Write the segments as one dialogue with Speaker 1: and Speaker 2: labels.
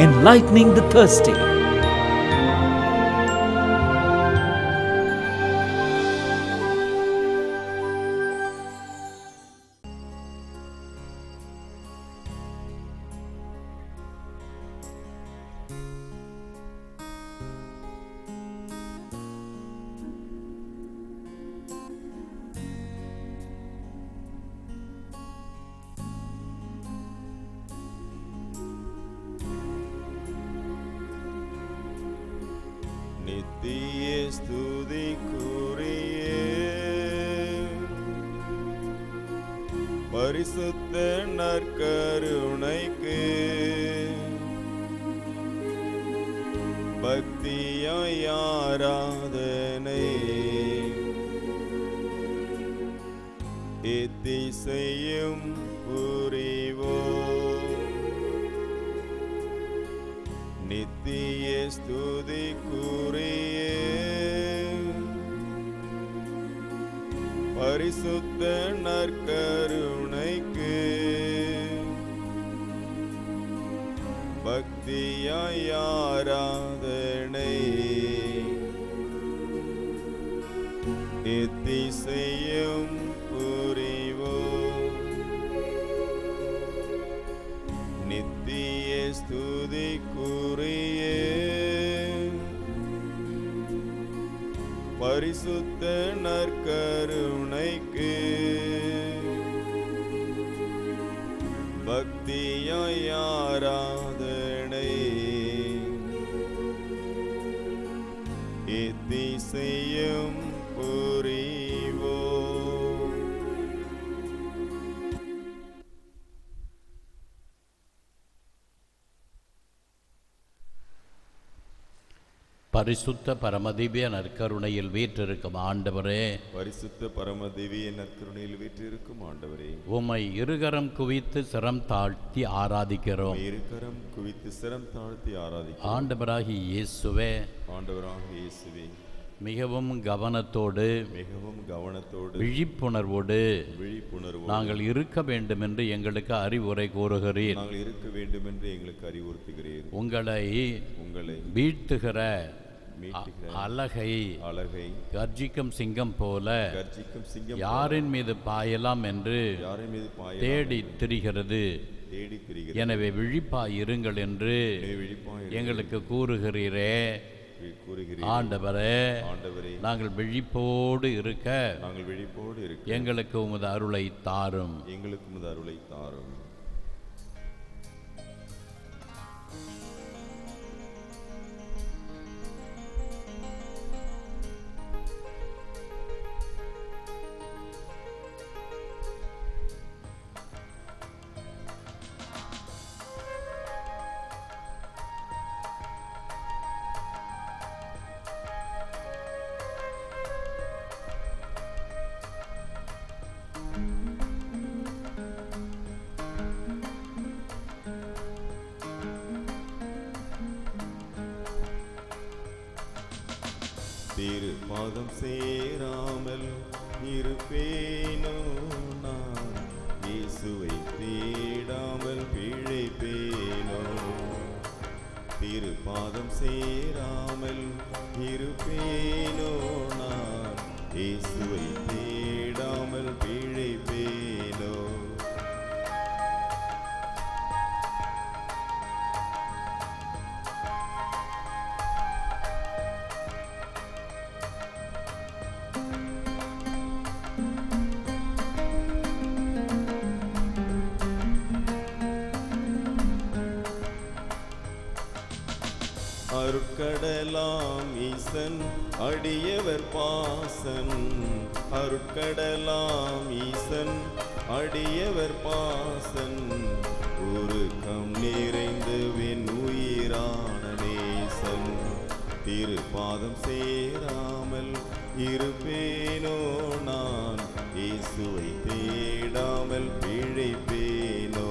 Speaker 1: enlightening the thirsty.
Speaker 2: நித்திய ஸ்துதிக்குரிய பரிசுத்த நற்கருணைக்கு பக்தியாய் ஆராதனை எத்திசையும் புரிவோம் நித்திய ஸ்துதிக்குரிய பரிசுத்த நற்கருணைக்கு பக்தியாய் ஆராதனை எத்திசையும் புரிவோம் நித்திய ஸ்துதிக்குரிய பரிசுத்த நற்கருணைக்கு பக்தியாய் ஆராதனை எத்திசையும் புரிவோம்
Speaker 3: பரிசுத்த பரமதிவ்ய நற்கருணையில் வீற்றிருக்கும் ஆண்டவரே
Speaker 2: பரிசுத்த பரம திவ்ய நற்கருணையில் வீற்றிருக்கும் ஆண்டவரே
Speaker 3: உம்மை இருகரம் குவித்து சிரம் தாழ்த்தி ஆராதிக்கிறோம்
Speaker 2: இருக்கரம் குவித்து சிரம் தாழ்த்தி ஆராதிக்கிறோம்
Speaker 3: ஆண்டவராகி இயேசுவே
Speaker 2: ஆண்டவராக இயேசுவே
Speaker 3: மிகவும் கவனத்தோடு
Speaker 2: மிகவும் கவனத்தோடு
Speaker 3: விழிப்புணர்வோடு
Speaker 2: விழிப்புணர்வு
Speaker 3: நாங்கள் இருக்க வேண்டும் என்று எங்களுக்கு அறிவுரை கூறுகிறீர்
Speaker 2: நாங்கள் இருக்க வேண்டும் என்று எங்களுக்கு அறிவுறுத்துகிறீர்
Speaker 3: உங்களை
Speaker 2: உங்களை
Speaker 3: வீழ்த்துகிற
Speaker 2: மீட்டுகிற
Speaker 3: அழகை
Speaker 2: அழகை
Speaker 3: கர்ஜிக்கும் சிங்கம் போல
Speaker 2: கர்ஜிக்கும் சிங்கம்
Speaker 3: யாரின் மீது பாயலாம் என்று
Speaker 2: யாரை மீது பாய
Speaker 3: தேடி திரிகிறது
Speaker 2: தேடி திரிகிறது
Speaker 3: எனவே விழிப்பாய் இருங்கள் என்று
Speaker 2: எனவே விழிப்பாய் இரு.
Speaker 3: எங்களுக்கு கூறுகிறீரே
Speaker 2: கூறுகிறீர்
Speaker 3: ஆண்டவரே
Speaker 2: ஆண்டவரே
Speaker 3: நாங்கள் விழிப்போடு இருக்க
Speaker 2: நாங்கள் விழிப்போடு இருக்க
Speaker 3: எங்களுக்கு உமது அருளை தாரும்
Speaker 2: எங்களுக்கு உமது அருளை தாரும் திரு பாதம் சேராமல் இருப்பேனோ நான் இயேசுவை தேடாமல் பிழைப்பேனோ திரு பாதம் சேராமல் இருப்பேனோ நான் இயேசுவை தேடாமல் பிழைப்பேனோ அருட்கடலாம் ஈசன் அடியவர் பாசன் அருட்கடலாம் ஈசன் அடியவர் பாசன் உருக்கம் நிறைந்து வெண் உயிரான நேசன் திருப்பாதம் சேராமல் இருப்பேனோ நான் இயேசுவை தேடாமல் பிழைப்பேனோ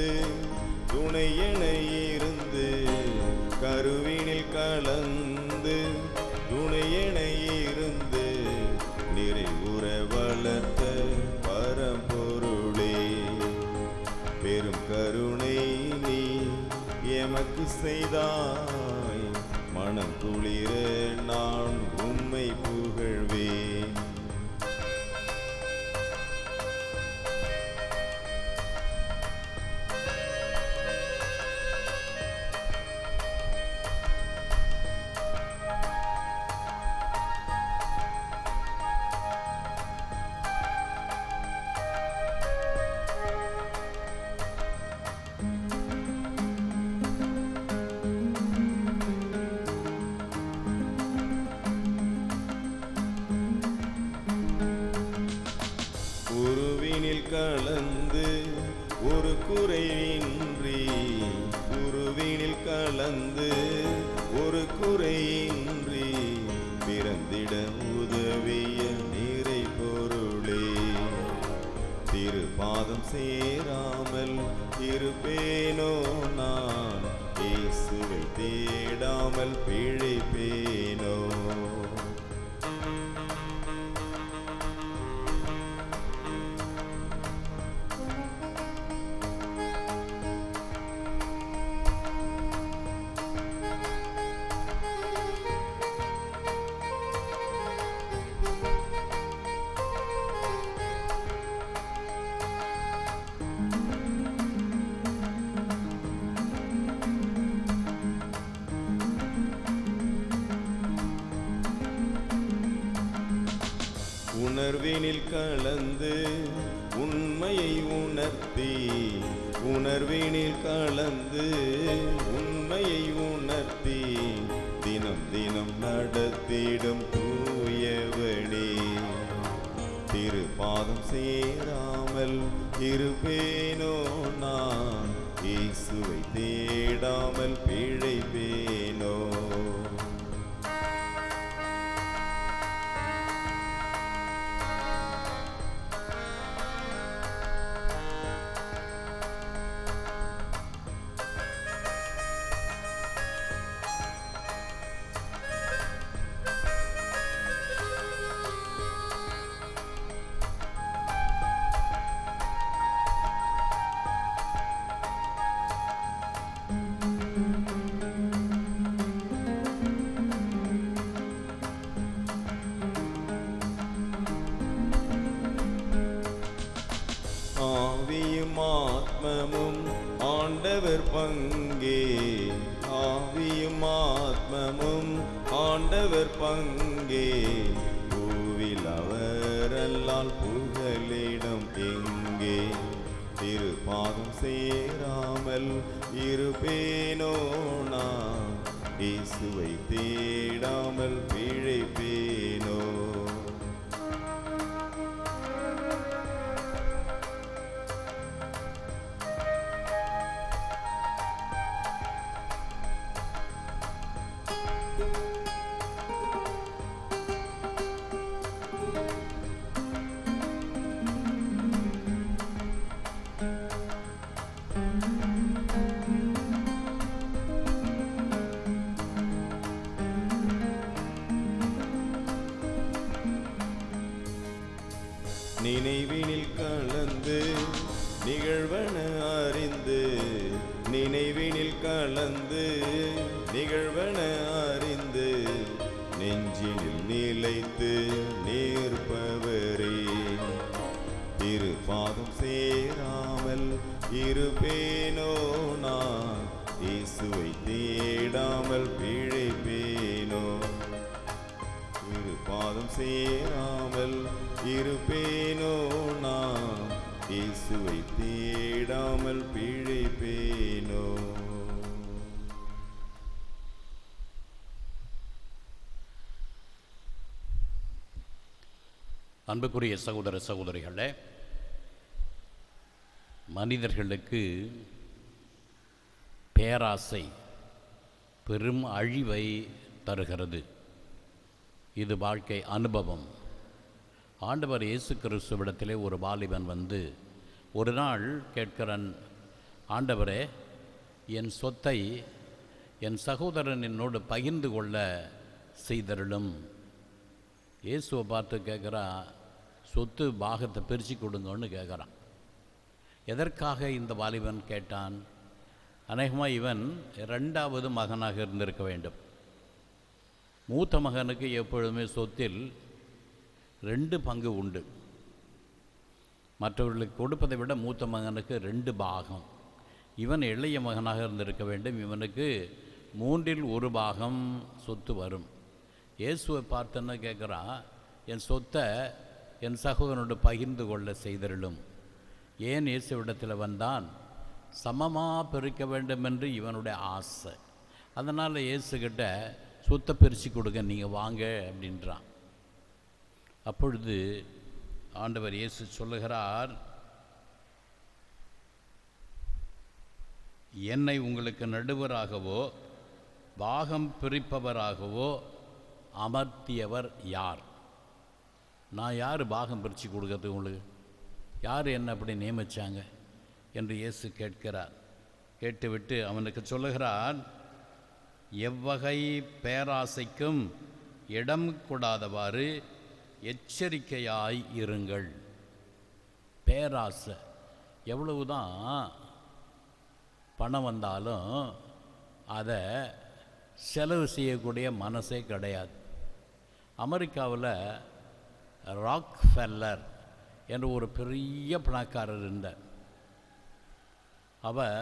Speaker 2: துணையென இருந்து கருவினில் கலந்து துணையென இருந்து நிறைவுற வளர்த்த பரம்பொருளே பெரும் கருணை நீ எமக்கு செய்தாய் மனம் குளிர நான் உம்மை புகழ்வேன் உருவினில் கலந்து ஒரு குறையின்றி உருவினில் கலந்து ஒரு குறையின்றி பிறந்திட உதவிய நிறை பொருளே திருப்பாதம் சேராமல் இருப்பேனோ நான் இயேசுவை தேடாமல் பிழைப்பேனோ உணர்வினில் கலந்து உண்மையை உணர்த்தி உணர்வினில் கலந்து உண்மையை உணர்த்தி தினம் தினம் நடத்திடும் தூயவனே திருப்பாதம் சேராமல் இருப்பேனோ நான் இயேசுவை தேடாமல் பிழைப்பேனோ ஆவியும் ஆத்மமும் ஆண்டவர் பங்கே ஆவியும் ஆத்மமும் ஆண்டவர் பங்கே பூவில் அவரல்லால் புகலிடம் எங்கே திருப்பாதம் சேராமல் இருப்பேனோ நான் இயேசுவை தேடாமல் பிழைப்பேனோ நினைவினில் கலந்து நிகழ்வன அறிந்து நினைவினில் கலந்து நிகழ்வன அறிந்து நெஞ்சினில் நிலைத்து நேர்ப்பவரே திருப்பாதம் சேராமல் இருப்பேனோ நான் இயேசுவை தேடாமல் பிழைப்பேனோ இரு பாதம் சேராமல் இருப்பேனோ நான் இயேசுவை தேடாமல் பிழைப்பேனோ
Speaker 3: அன்புக்குரிய சகோதர சகோதரிகளே மனிதர்களுக்கு பேராசை பெரும் அழிவை தருகிறது இது வாழ்க்கை அனுபவம் ஆண்டவர் இயேசு கிறிஸ்துவிடத்திலே ஒரு வாலிபன் வந்து ஒரு நாள் கேட்கிறான் ஆண்டவரே என் சொத்தை என் சகோதரன் என்னோடு பகிர்ந்து கொள்ள செய்தருளும் இயேசுவை பார்த்து கேட்குறான் சொத்து பாகத்தை பிரித்து கொடுங்கன்னு கேட்குறான் எதற்காக இந்த வாலிபன் கேட்டான் அநேகமாக இவன் ரெண்டாவது மகனாக இருந்திருக்க வேண்டும் மூத்த மகனுக்கு எப்பொழுதுமே சொத்தில் ரெண்டு பங்கு உண்டு மற்றவர்களுக்கு கொடுப்பதை விட மூத்த மகனுக்கு ரெண்டு பாகம் இவன் இளைய மகனாக இருந்திருக்க வேண்டும் இவனுக்கு மூன்றில் ஒரு பாகம் சொத்து வரும் இயேசுவை பார்த்தோன்னு கேட்குறான் என் சொத்தை என் சகோதரனோடு பகிர்ந்து கொள்ள செய்தருளும் ஏன் இயேசுவிடத்தில் வந்தான் சமமாக பிரிக்க வேண்டும் என்று இவனுடைய ஆசை அதனால் இயேசுக்கிட்ட சொத்தை பிரித்து கொடுங்க நீங்கள் வாங்க அப்படின்றான் அப்பொழுது ஆண்டவர் இயேசு சொல்லுகிறார் என்னை உங்களுக்கு நடுவராகவோ பாகம் பிரிப்பவராகவோ அமர்த்தியவர் யார் நான் யார் பாகம் பிரித்து கொடுக்கறது உங்களுக்கு யார் என்ன அப்படி நியமிச்சாங்க என்று இயேசு கேட்கிறார் கேட்டுவிட்டு அவனுக்கு சொல்லுகிறார் எவ்வகை பேராசைக்கும் இடம் கொடாதவாறு எச்சரிக்கையாய் இருங்கள் பேராசை எவ்வளவுதான் பணம் வந்தாலும் அதை செலவு செய்யக்கூடிய மனசே கிடையாது அமெரிக்காவில் ராக் ஃபெல்லர் என்ற ஒரு பெரிய பணக்காரர் இருந்தார் அவர்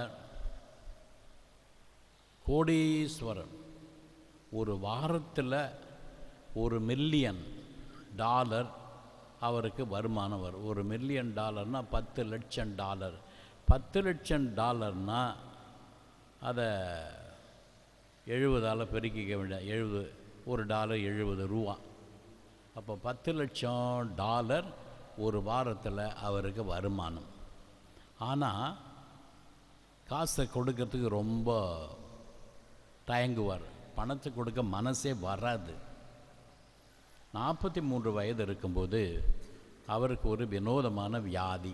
Speaker 3: கோடீஸ்வரன் ஒரு வாரத்தில் ஒரு மில்லியன் டாலர் அவருக்கு வருமானம் வரும் ஒரு மில்லியன் டாலர்னால் பத்து லட்சம் டாலர் பத்து லட்சம் டாலர்னால் அதை எழுபதால் பெருக்கிக்க வேண்டிய எழுபது ஒரு டாலர் எழுபது ரூபா அப்போ பத்து லட்சம் டாலர் ஒரு வாரத்தில் அவருக்கு வருமானம் ஆனால் காசை கொடுக்கறதுக்கு ரொம்ப தயங்குவார் பணத்தை கொடுக்க மனசே வராது நாற்பத்தி மூன்று வயது இருக்கும்போது அவருக்கு ஒரு வினோதமான வியாதி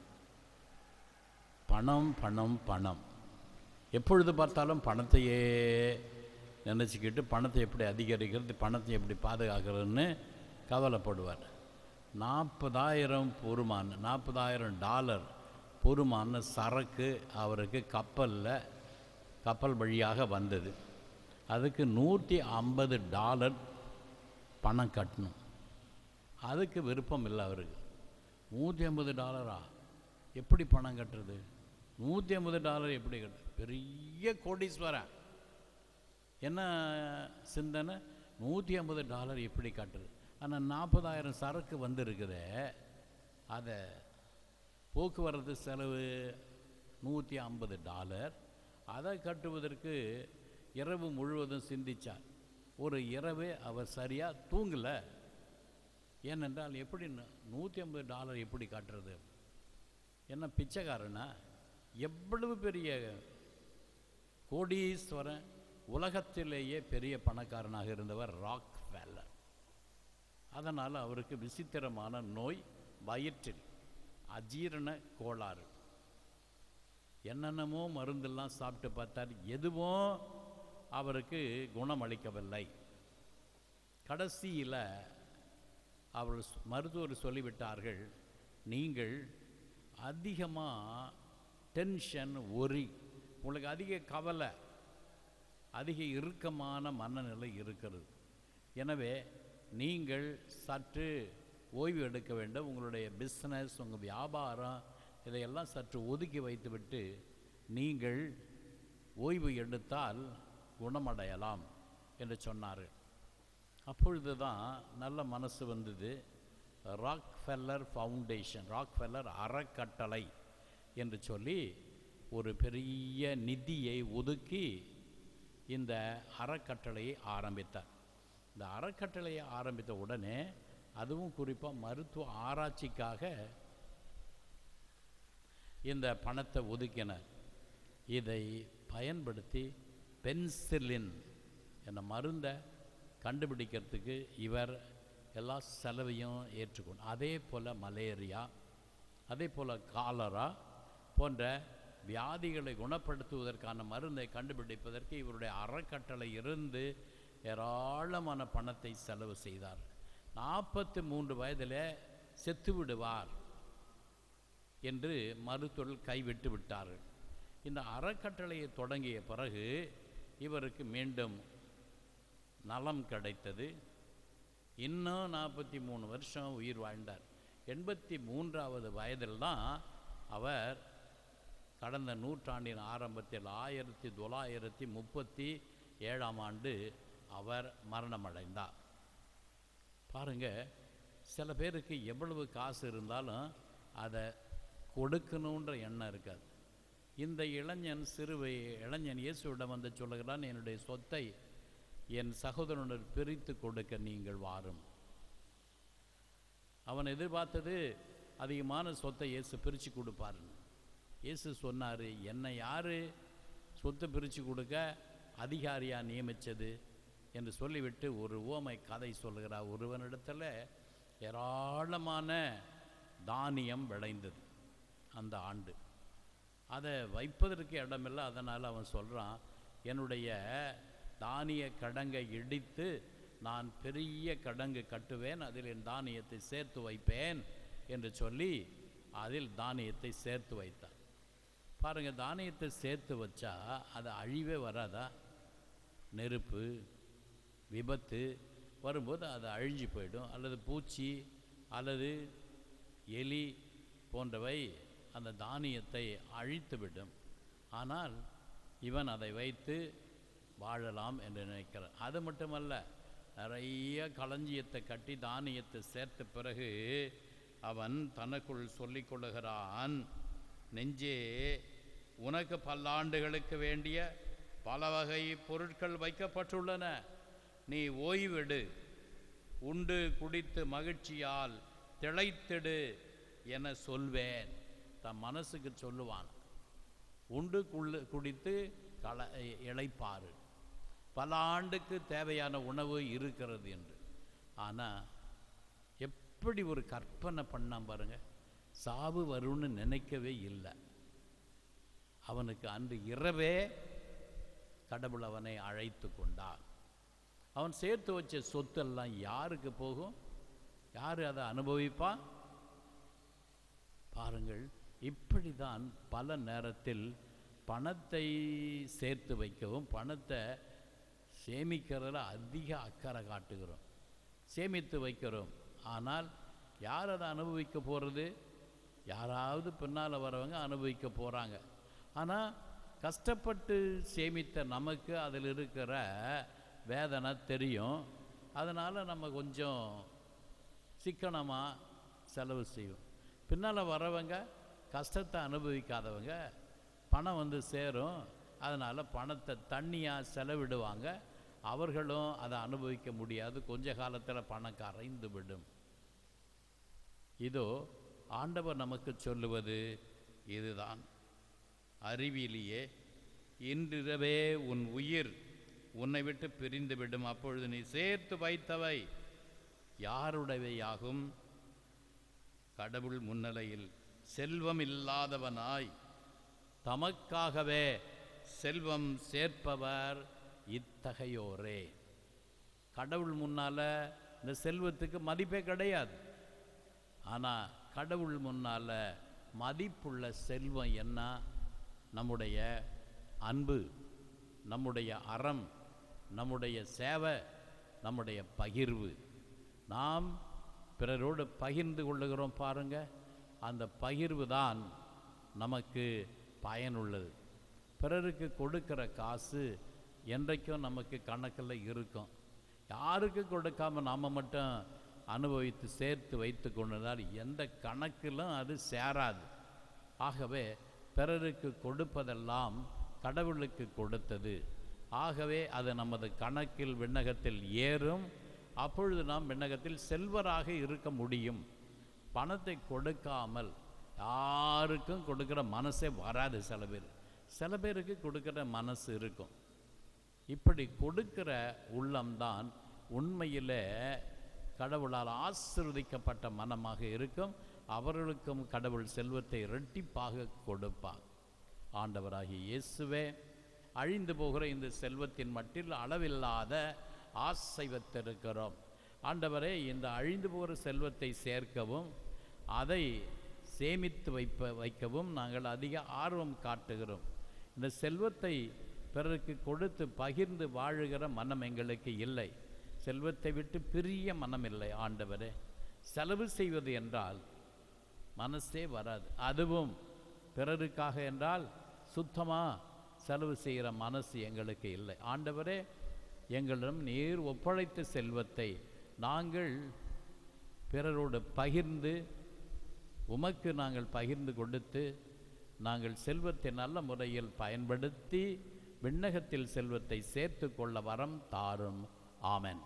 Speaker 3: பணம் பணம் பணம் எப்பொழுது பார்த்தாலும் பணத்தையே நினச்சிக்கிட்டு பணத்தை எப்படி அதிகரிக்கிறது பணத்தை எப்படி பாதுகாக்கிறதுன்னு கவலைப்படுவார் நாற்பதாயிரம் பொறுமான நாற்பதாயிரம் டாலர் பொறுமான சரக்கு அவருக்கு கப்பலில் கப்பல் வழியாக வந்தது அதுக்கு நூற்றி ஐம்பது டாலர் பணம் கட்டணும் அதுக்கு விருப்பம் இல்லை அவருக்கு நூற்றி ஐம்பது டாலரா எப்படி பணம் கட்டுறது நூற்றி ஐம்பது டாலர் எப்படி கட்டு பெரிய கோடீஸ்வரன் என்ன சிந்தனை நூற்றி ஐம்பது டாலர் எப்படி கட்டுறது ஆனால் நாற்பதாயிரம் சரக்கு வந்திருக்குதே அதை போக்குவரத்து செலவு நூற்றி ஐம்பது டாலர் அதை கட்டுவதற்கு இரவு முழுவதும் சிந்திச்சார் ஒரு இரவே அவர் சரியாக தூங்கலை ஏனென்றால் எப்படி நூற்றி ஐம்பது டாலர் எப்படி காட்டுறது என்ன பிச்சைக்காரனா எவ்வளவு பெரிய கோடீஸ்வரன் உலகத்திலேயே பெரிய பணக்காரனாக இருந்தவர் ராக் வேலர் அதனால் அவருக்கு விசித்திரமான நோய் வயிற்றில் அஜீரண கோளாறு என்னென்னமோ மருந்தெல்லாம் சாப்பிட்டு பார்த்தார் எதுவும் அவருக்கு குணமளிக்கவில்லை கடைசியில் அவர் மருத்துவர் சொல்லிவிட்டார்கள் நீங்கள் அதிகமாக டென்ஷன் ஒரி உங்களுக்கு அதிக கவலை அதிக இறுக்கமான மனநிலை இருக்கிறது எனவே நீங்கள் சற்று ஓய்வு எடுக்க வேண்டும் உங்களுடைய பிஸ்னஸ் உங்கள் வியாபாரம் இதையெல்லாம் சற்று ஒதுக்கி வைத்துவிட்டு நீங்கள் ஓய்வு எடுத்தால் குணமடையலாம் என்று சொன்னார் அப்பொழுது தான் நல்ல மனசு வந்தது Rockefeller foundation Rockefeller அறக்கட்டளை என்று சொல்லி ஒரு பெரிய நிதியை ஒதுக்கி இந்த அறக்கட்டளையை ஆரம்பித்தார் இந்த அறக்கட்டளையை ஆரம்பித்த உடனே அதுவும் குறிப்பாக மருத்துவ ஆராய்ச்சிக்காக இந்த பணத்தை ஒதுக்கினர் இதை பயன்படுத்தி பென்சிலின் என்ற மருந்தை கண்டுபிடிக்கிறதுக்கு இவர் எல்லா செலவையும் ஏற்றுக்கொண்டு அதே போல் மலேரியா அதே போல் காலரா போன்ற வியாதிகளை குணப்படுத்துவதற்கான மருந்தை கண்டுபிடிப்பதற்கு இவருடைய அறக்கட்டளை இருந்து ஏராளமான பணத்தை செலவு செய்தார் நாற்பத்தி மூன்று வயதில் செத்து விடுவார் என்று மருத்துவர்கள் கைவிட்டு விட்டார்கள் இந்த அறக்கட்டளையை தொடங்கிய பிறகு இவருக்கு மீண்டும் நலம் கிடைத்தது இன்னும் நாற்பத்தி மூணு வருஷம் உயிர் வாழ்ந்தார் எண்பத்தி மூன்றாவது வயதில் தான் அவர் கடந்த நூற்றாண்டின் ஆரம்பத்தில் ஆயிரத்தி தொள்ளாயிரத்தி முப்பத்தி ஏழாம் ஆண்டு அவர் மரணமடைந்தார் பாருங்க சில பேருக்கு எவ்வளவு காசு இருந்தாலும் அதை கொடுக்கணுன்ற எண்ணம் இருக்காது இந்த இளைஞன் சிறுவை இளைஞன் இயேசுவிடம் வந்து சொல்லுகிறான் என்னுடைய சொத்தை என் சகோதரனுடன் பிரித்து கொடுக்க நீங்கள் வாரும் அவன் எதிர்பார்த்தது அதிகமான சொத்தை இயேசு பிரித்து கொடுப்பாருன்னு இயேசு சொன்னார் என்னை யார் சொத்தை பிரித்து கொடுக்க அதிகாரியாக நியமித்தது என்று சொல்லிவிட்டு ஒரு ஓமை கதை சொல்லுகிறார் ஒருவனிடத்தில் ஏராளமான தானியம் விளைந்தது அந்த ஆண்டு அதை வைப்பதற்கு இடமில்லை அதனால் அவன் சொல்கிறான் என்னுடைய தானிய கடங்கை இடித்து நான் பெரிய கடங்கு கட்டுவேன் அதில் என் தானியத்தை சேர்த்து வைப்பேன் என்று சொல்லி அதில் தானியத்தை சேர்த்து வைத்தான் பாருங்கள் தானியத்தை சேர்த்து வச்சா அது அழிவே வராதா நெருப்பு விபத்து வரும்போது அது அழிஞ்சு போயிடும் அல்லது பூச்சி அல்லது எலி போன்றவை அந்த தானியத்தை அழித்துவிடும் ஆனால் இவன் அதை வைத்து வாழலாம் என்று நினைக்கிறான் அது மட்டுமல்ல நிறைய களஞ்சியத்தை கட்டி தானியத்தை சேர்த்த பிறகு அவன் தனக்குள் சொல்லிக் கொள்ளுகிறான் நெஞ்சே உனக்கு பல்லாண்டுகளுக்கு வேண்டிய பல வகை பொருட்கள் வைக்கப்பட்டுள்ளன நீ ஓய்வெடு உண்டு குடித்து மகிழ்ச்சியால் திளைத்திடு என சொல்வேன் தன் மனசுக்கு சொல்லுவான் உண்டு குள்ளு குடித்து கள இளைப்பாறு பல ஆண்டுக்கு தேவையான உணவு இருக்கிறது என்று ஆனால் எப்படி ஒரு கற்பனை பண்ணான் பாருங்க சாவு வரும்னு நினைக்கவே இல்லை அவனுக்கு அன்று இரவே கடவுள் அவனை அழைத்து கொண்டார் அவன் சேர்த்து வச்ச சொத்தெல்லாம் யாருக்கு போகும் யார் அதை அனுபவிப்பான் பாருங்கள் இப்படி தான் பல நேரத்தில் பணத்தை சேர்த்து வைக்கவும் பணத்தை சேமிக்கிறதுல அதிக அக்கறை காட்டுகிறோம் சேமித்து வைக்கிறோம் ஆனால் யார் அதை அனுபவிக்க போகிறது யாராவது பின்னால் வரவங்க அனுபவிக்க போகிறாங்க ஆனால் கஷ்டப்பட்டு சேமித்த நமக்கு அதில் இருக்கிற வேதனை தெரியும் அதனால் நம்ம கொஞ்சம் சிக்கனமாக செலவு செய்வோம் பின்னால் வரவங்க கஷ்டத்தை அனுபவிக்காதவங்க பணம் வந்து சேரும் அதனால் பணத்தை தண்ணியாக செலவிடுவாங்க அவர்களும் அதை அனுபவிக்க முடியாது கொஞ்ச காலத்தில் பணம் கரைந்து விடும் இதோ ஆண்டவர் நமக்கு சொல்லுவது இதுதான் அறிவிலேயே இன்றிரவே உன் உயிர் உன்னை விட்டு பிரிந்து விடும் அப்பொழுது நீ சேர்த்து வைத்தவை யாருடையவையாகும் கடவுள் முன்னிலையில் செல்வம் இல்லாதவனாய் தமக்காகவே செல்வம் சேர்ப்பவர் இத்தகையோரே கடவுள் முன்னால் இந்த செல்வத்துக்கு மதிப்பே கிடையாது ஆனால் கடவுள் முன்னால் மதிப்புள்ள செல்வம் என்ன நம்முடைய அன்பு நம்முடைய அறம் நம்முடைய சேவை நம்முடைய பகிர்வு நாம் பிறரோடு பகிர்ந்து கொள்ளுகிறோம் பாருங்க அந்த பகிர்வு தான் நமக்கு பயனுள்ளது பிறருக்கு கொடுக்கிற காசு என்றைக்கும் நமக்கு கணக்கில் இருக்கும் யாருக்கு கொடுக்காம நாம் மட்டும் அனுபவித்து சேர்த்து வைத்து கொண்டிருந்தால் எந்த கணக்கிலும் அது சேராது ஆகவே பிறருக்கு கொடுப்பதெல்லாம் கடவுளுக்கு கொடுத்தது ஆகவே அது நமது கணக்கில் விண்ணகத்தில் ஏறும் அப்பொழுது நாம் விண்ணகத்தில் செல்வராக இருக்க முடியும் பணத்தை கொடுக்காமல் யாருக்கும் கொடுக்குற மனசே வராது சில பேர் சில பேருக்கு கொடுக்குற மனசு இருக்கும் இப்படி கொடுக்கிற உள்ளம்தான் உண்மையில் கடவுளால் ஆசிர்வதிக்கப்பட்ட மனமாக இருக்கும் அவர்களுக்கும் கடவுள் செல்வத்தை இரட்டிப்பாக கொடுப்பார் ஆண்டவராகிய இயேசுவே அழிந்து போகிற இந்த செல்வத்தின் மட்டில் அளவில்லாத ஆசை வைத்திருக்கிறோம் ஆண்டவரே இந்த அழிந்து போகிற செல்வத்தை சேர்க்கவும் அதை சேமித்து வைப்ப வைக்கவும் நாங்கள் அதிக ஆர்வம் காட்டுகிறோம் இந்த செல்வத்தை பிறருக்கு கொடுத்து பகிர்ந்து வாழுகிற மனம் எங்களுக்கு இல்லை செல்வத்தை விட்டு பிரிய மனம் இல்லை ஆண்டவரே செலவு செய்வது என்றால் மனசே வராது அதுவும் பிறருக்காக என்றால் சுத்தமாக செலவு செய்கிற மனசு எங்களுக்கு இல்லை ஆண்டவரே எங்களிடம் நீர் ஒப்படைத்த செல்வத்தை நாங்கள் பிறரோடு பகிர்ந்து உமக்கு நாங்கள் பகிர்ந்து கொடுத்து நாங்கள் செல்வத்தை நல்ல முறையில் பயன்படுத்தி விண்ணகத்தில் செல்வத்தை சேர்த்து கொள்ள வரம் தாரும் ஆமென்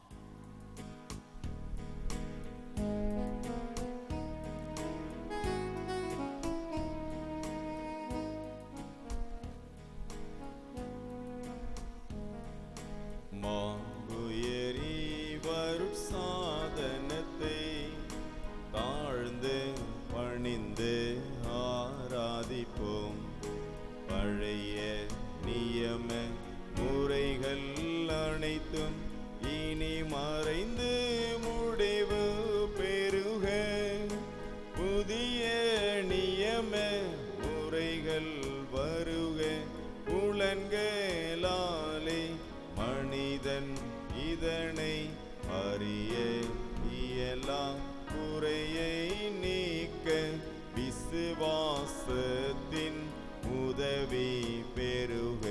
Speaker 2: மாங்குயரி வருட்சாதனத்தை தாழ்ந்து பணிந்து ஆராதிப்போம் பழைய நியம முறைகள் அனைத்தும் இனி மறைந்து முடிவு பெறுக புதிய நியம முறைகள் வருக புலன்களாலே மனிதன் இதனை அறிய இயலா குறையை நீக்க விசுவாசத்தின் உதவி பெறுக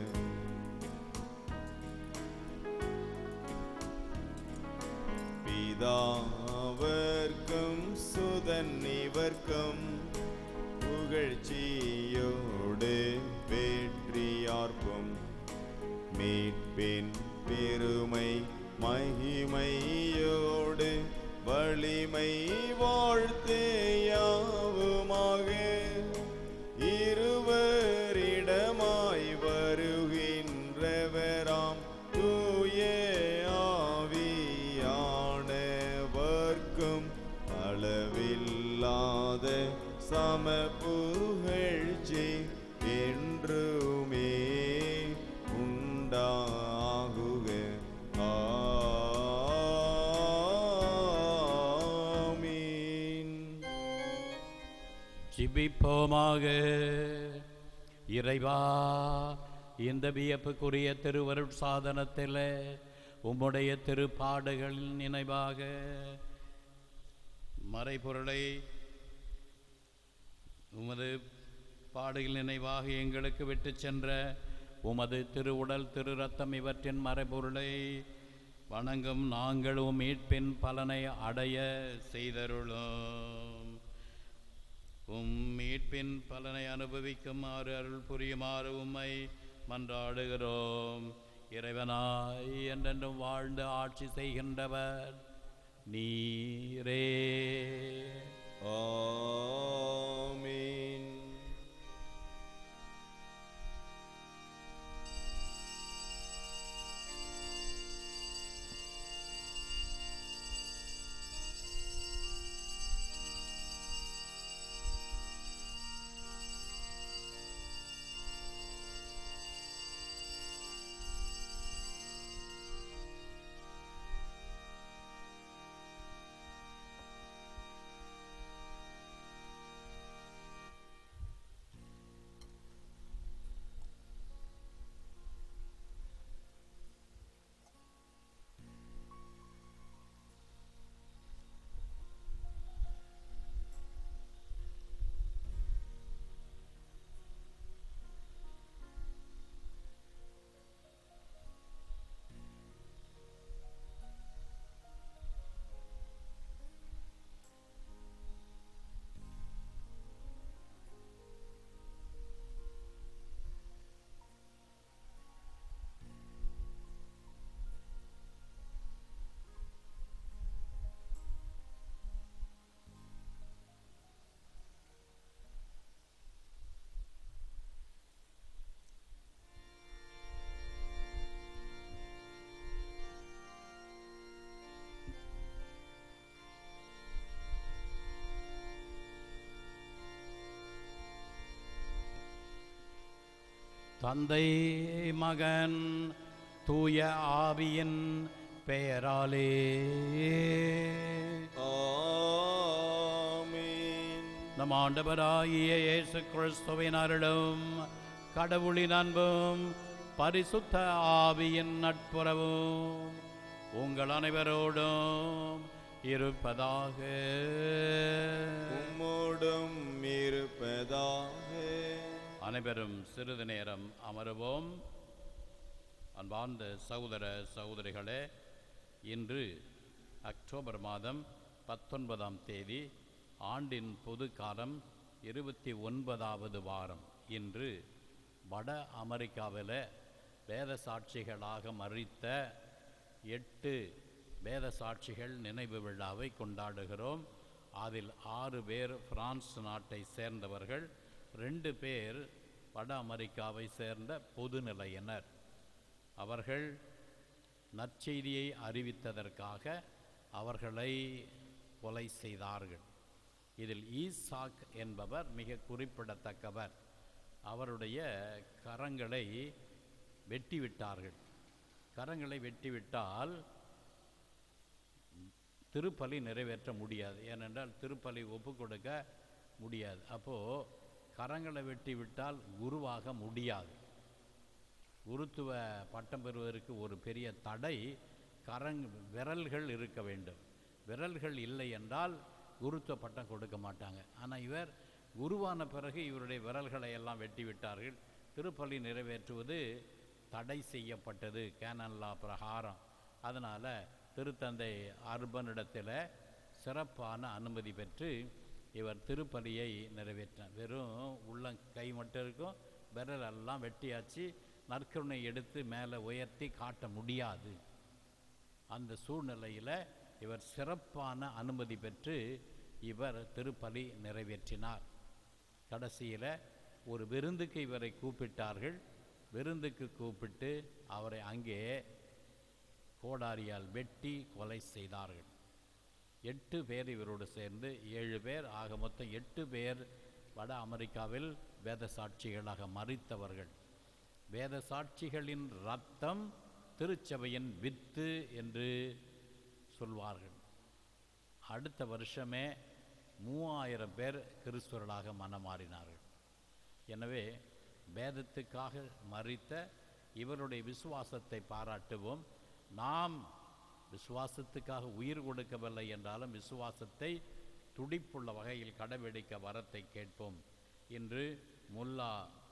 Speaker 2: பிதாவர்க்கும் சுதன் இவர்க்கும் புகழ்ச்சியோடு வெற்றியார்க்கும் மீட்பின் பெருமை மகிமையோடு வலிமை வாழ்த்தேயாவுமாக இருவரிடமாய் வருகின்றவராம் தூய ஆவியானவர்க்கும் அளவில்லாத சம புகழ்ச்சி என்றுமே உண்டாகுக ஆமீன்
Speaker 3: ஜிபிப்போமாக இறைவா இந்த வியப்புக்குரிய திருவருட் சாதனத்தில் உம்முடைய திருப்பாடுகளின் நினைவாக மறைபொருளை உமது பாடுகள் நினைவாக எங்களுக்கு விட்டு சென்ற உமது திருவுடல் திரு ரத்தம் இவற்றின் மறைபொருளை வணங்கும் நாங்களும் மீட்பின் பலனை அடைய செய்தருளோம் உம் மீட்பின் பலனை அனுபவிக்குமாறு அருள் புரியுமாறு உம்மை மன்றாடுகிறோம் இறைவனாய் என்றென்றும் வாழ்ந்து ஆட்சி செய்கின்றவர் நீரே
Speaker 2: ஆமீன்
Speaker 3: தந்தை மகன் தூய ஆவியின் பெயராலே
Speaker 2: ஆமென்
Speaker 3: நம் ஆண்டவராகிய இயேசு கிறிஸ்துவின் அருளும் கடவுளின் அன்பும் பரிசுத்த ஆவியின் நட்புறவும் உங்கள் அனைவரோடும் இருப்பதாக
Speaker 2: உம்மோடும் இருப்பதாக
Speaker 3: அனைவரும் சிறிது நேரம் அமருவோம் அன்பார்ந்த சகோதர சகோதரிகளே இன்று அக்டோபர் மாதம் பத்தொன்பதாம் தேதி ஆண்டின் பொது காலம் இருபத்தி ஒன்பதாவது வாரம் இன்று வட அமெரிக்காவில் வேத சாட்சிகளாக மறித்த எட்டு வேத சாட்சிகள் நினைவு விழாவை கொண்டாடுகிறோம் அதில் ஆறு பேர் பிரான்ஸ் நாட்டை சேர்ந்தவர்கள் ரெண்டு பேர் வட அமெரிக்காவை சேர்ந்த பொதுநிலையினர் அவர்கள் நற்செய்தியை அறிவித்ததற்காக அவர்களை கொலை செய்தார்கள் இதில் ஈசாக் என்பவர் மிக குறிப்பிடத்தக்கவர் அவருடைய கரங்களை வெட்டிவிட்டார்கள் கரங்களை வெட்டிவிட்டால் திருப்பலி நிறைவேற்ற முடியாது ஏனென்றால் திருப்பலி ஒப்பு கொடுக்க முடியாது அப்போது கரங்களை வெட்டி விட்டால் குருவாக முடியாது குருத்துவ பட்டம் பெறுவதற்கு ஒரு பெரிய தடை கரங் விரல்கள் இருக்க வேண்டும் விரல்கள் இல்லை என்றால் குருத்துவ பட்டம் கொடுக்க மாட்டாங்க ஆனால் இவர் குருவான பிறகு இவருடைய விரல்களை எல்லாம் வெட்டி விட்டார்கள் திருப்பலி நிறைவேற்றுவது தடை செய்யப்பட்டது கேனல்லா பிரகாரம் அதனால் திருத்தந்தை அர்பனிடத்தில் சிறப்பான அனுமதி பெற்று இவர் திருப்பலியை நிறைவேற்றினார் வெறும் உள்ள கை மட்டும் இருக்கும் விரல் எல்லாம் வெட்டியாச்சு நற்கருணை எடுத்து மேலே உயர்த்தி காட்ட முடியாது அந்த சூழ்நிலையில் இவர் சிறப்பான அனுமதி பெற்று இவர் திருப்பலி நிறைவேற்றினார் கடைசியில் ஒரு விருந்துக்கு இவரை கூப்பிட்டார்கள் விருந்துக்கு கூப்பிட்டு அவரை அங்கே கோடாரியால் வெட்டி கொலை செய்தார்கள் எட்டு பேர் இவரோடு சேர்ந்து ஏழு பேர் ஆக மொத்தம் எட்டு பேர் வட அமெரிக்காவில் வேத சாட்சிகளாக மறித்தவர்கள் வேத சாட்சிகளின் ரத்தம் திருச்சபையின் வித்து என்று சொல்வார்கள் அடுத்த வருஷமே மூவாயிரம் பேர் கிறிஸ்துவர்களாக மனமாறினார்கள் எனவே வேதத்துக்காக மறித்த இவருடைய விசுவாசத்தை பாராட்டுவோம் நாம் விசுவாசத்துக்காக உயிர் கொடுக்கவில்லை என்றாலும் விசுவாசத்தை துடிப்புள்ள வகையில் கடைபிடிக்க வரத்தை கேட்போம் இன்று முல்லா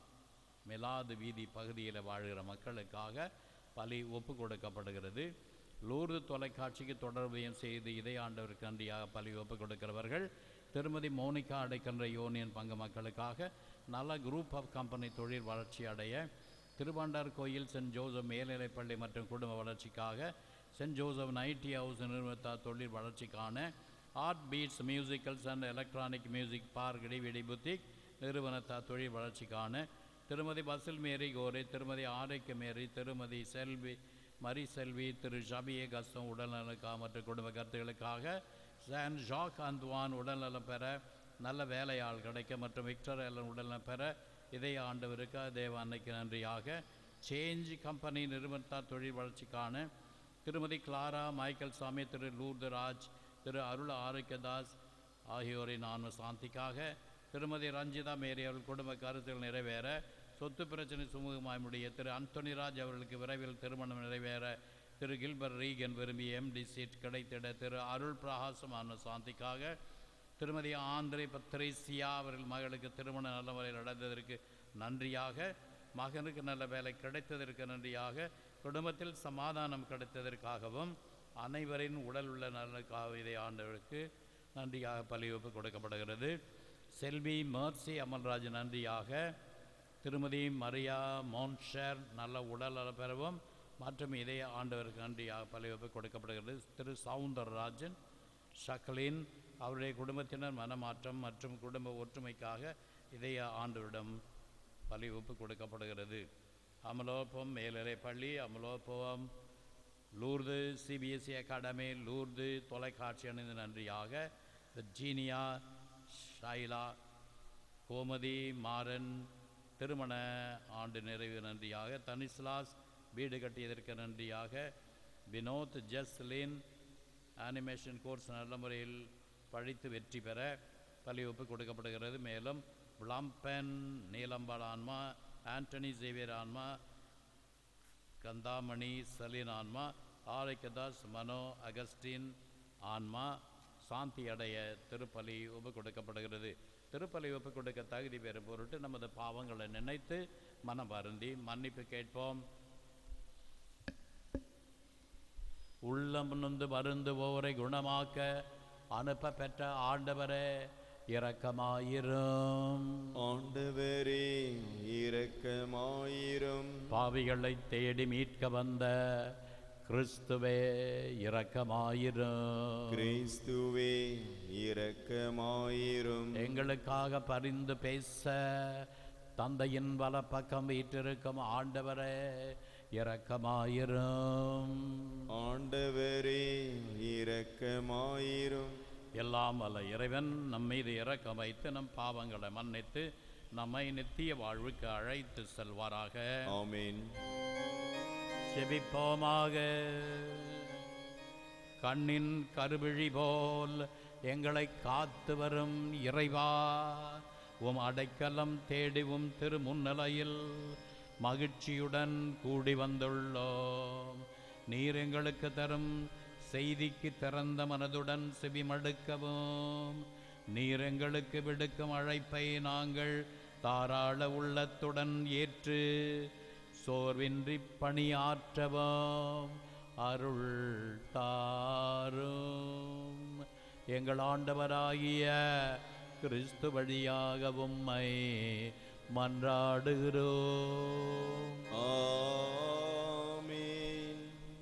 Speaker 3: மிலாது வீதி பகுதியில் வாழ்கிற மக்களுக்காக பலி ஒப்பு கொடுக்கப்படுகிறது லூர்து தொலைக்காட்சிக்கு தொடர்பையும் செய்து இதை ஆண்டவருக்கு நன்றியாக பலி ஒப்பு கொடுக்கிறவர்கள் திருமதி மோனிகா அடைக்கின்ற யூனியன் பங்கு மக்களுக்காக நல்ல குரூப் ஆஃப் கம்பெனி தொழில் வளர்ச்சி அடைய திருவாண்டார் கோயில் சென்ட் ஜோசப் மேல்நிலைப்பள்ளி மற்றும் குடும்ப வளர்ச்சிக்காக சென்ட் ஜோசப் நைட்டி ஹவுஸ் நிறுவனத்தார் தொழில் வளர்ச்சிக்கான art beats musicals and electronic music park DVD boutique நிறுவனத்தார் தொழில் வளர்ச்சிக்கான திருமதி பசில் மேரி கோரை திருமதி ஆரோக்கிய மேரி திருமதி செல்வி மரி செல்வி திரு ஷபியே கஸ்தம் உடல்நலக்காக மற்றும் குடும்ப கருத்துகளுக்காக சான் ஜாக் அந்த்வான் உடல்நலம் பெற நல்ல வேலையாள் கிடைக்க மற்றும் விக்டர் எல்லன் உடல்நலம் பெற இதய ஆண்டவருக்கு தேவ அன்னைக்கு நன்றியாக சேஞ்ச் கம்பெனி நிறுவனத்தார் தொழில் வளர்ச்சிக்கான திருமதி கிளாரா மைக்கேல் சாமி திரு லூர்து ராஜ் திரு அருள் ஆரோக்கியதாஸ் ஆகியோரின் ஆன்ம சாந்திக்காக திருமதி ரஞ்சிதா மேரி அவர்கள் குடும்ப கருத்துகள் நிறைவேற சொத்து பிரச்சனை சுமூகமாய் முடிய திரு அந்தோனிராஜ் அவர்களுக்கு விரைவில் திருமணம் நிறைவேற திரு கில்பர் ரீகன் விரும்பி எம்டி சீட் கிடைத்திட திரு அருள் பிரகாசம் ஆன்ம சாந்திக்காக திருமதி ஆந்திரே பத்ரேசியா அவர்கள் மகளுக்கு திருமணம் நல்ல முறையில் நடந்ததற்கு நன்றியாக மகனுக்கு நல்ல வேலை கிடைத்ததற்கு நன்றியாக குடும்பத்தில் சமாதானம் கிடைத்ததற்காகவும் அனைவரின் உடல் உள்ள நலனுக்காக இதை ஆண்டவருக்கு நன்றியாக பலிவப்பு கொடுக்கப்படுகிறது செல்வி மர்சி அமல்ராஜ் நன்றியாக திருமதி மரியா மோன்ஷர் நல்ல உடல் நலம் பெறவும் மற்றும் இதய ஆண்டவருக்கு நன்றியாக பலிவப்பு கொடுக்கப்படுகிறது திரு சவுந்தரராஜன் ஷக்லின் அவருடைய குடும்பத்தினர் மனமாற்றம் மற்றும் குடும்ப ஒற்றுமைக்காக இதய ஆண்டவரிடம் பலி ஒப்பு கொடுக்கப்படுகிறது அமலோப்பம் மேல்நிலை பள்ளி அமலோப்பம் லூர்து சிபிஎஸ்சி அகாடமி லூர்து தொலைக்காட்சி அணிந்து நன்றியாக ஜீனியா ஷைலா கோமதி மாறன் திருமண ஆண்டு நிறைவு நன்றியாக தனிஸ்லாஸ் வீடு கட்டியதற்கு நன்றியாக வினோத் ஜஸ்லின் அனிமேஷன் கோர்ஸ் நல்ல முறையில் படித்து வெற்றி பெற பள்ளிவகுப்பு கொடுக்கப்படுகிறது மேலும் விளாம்பென் நீலம்பாள் ஆன்மா ஆண்டனி சேவியர் ஆன்மா கந்தாமணி சலீன் ஆன்மா ஆரோக்கியதாஸ் மனோ அகஸ்டின் ஆன்மா சாந்தி அடைய திருப்பலி ஒப்பு கொடுக்கப்படுகிறது திருப்பலி ஒப்பு கொடுக்க தகுதி பெறும் பொருட்டு நமது பாவங்களை நினைத்து மனம் வருந்தி மன்னிப்பு கேட்போம் உள்ளம் நொந்து வருந்துவோரை குணமாக்க அனுப்ப பெற்ற ஆண்டவரே இரக்கமாயிரும்
Speaker 2: ஆண்டவரே இரக்கமாயிரும்
Speaker 3: பாவிகளை தேடி மீட்க வந்த கிறிஸ்துவே இரக்கமாயிரும்
Speaker 2: கிறிஸ்துவே இரக்கமாயிரும்
Speaker 3: எங்களுக்காக பரிந்து பேச தந்தையின் வலப்பக்கம் வீற்றிருக்கும் ஆண்டவரே இரக்கமாயிரும்
Speaker 2: ஆண்டவரே இரக்கமாயிரும்
Speaker 3: எல்லாம் வல்ல இறைவன் நம் மீது இரக்கம் வைத்து நம் பாவங்களை மன்னித்து நம்மை நித்திய வாழ்வுக்கு அழைத்து செல்வாராக
Speaker 2: ஆமென்
Speaker 3: செபிப்போமாக கண்ணின் கருவிழி போல் எங்களை காத்து வரும் இறைவா உம் அடைக்கலம் தேடிவும் திருமுன்னிலையில் மகிழ்ச்சியுடன் கூடி வந்துள்ளோம் நீர் எங்களுக்கு தரும் செய்திக்கு திறந்த மனதுடன் செவிமடுக்கவும் நீர் எங்களுக்கு விடுக்கும் அழைப்பை நாங்கள் தாராள உள்ளத்துடன் ஏற்று சோர்வின்றி பணியாற்றவும் அருள் தாரும் எங்கள் ஆண்டவராகிய கிறிஸ்து வழியாக உம்மை மன்றாடுகிறோம்
Speaker 2: ஆமென்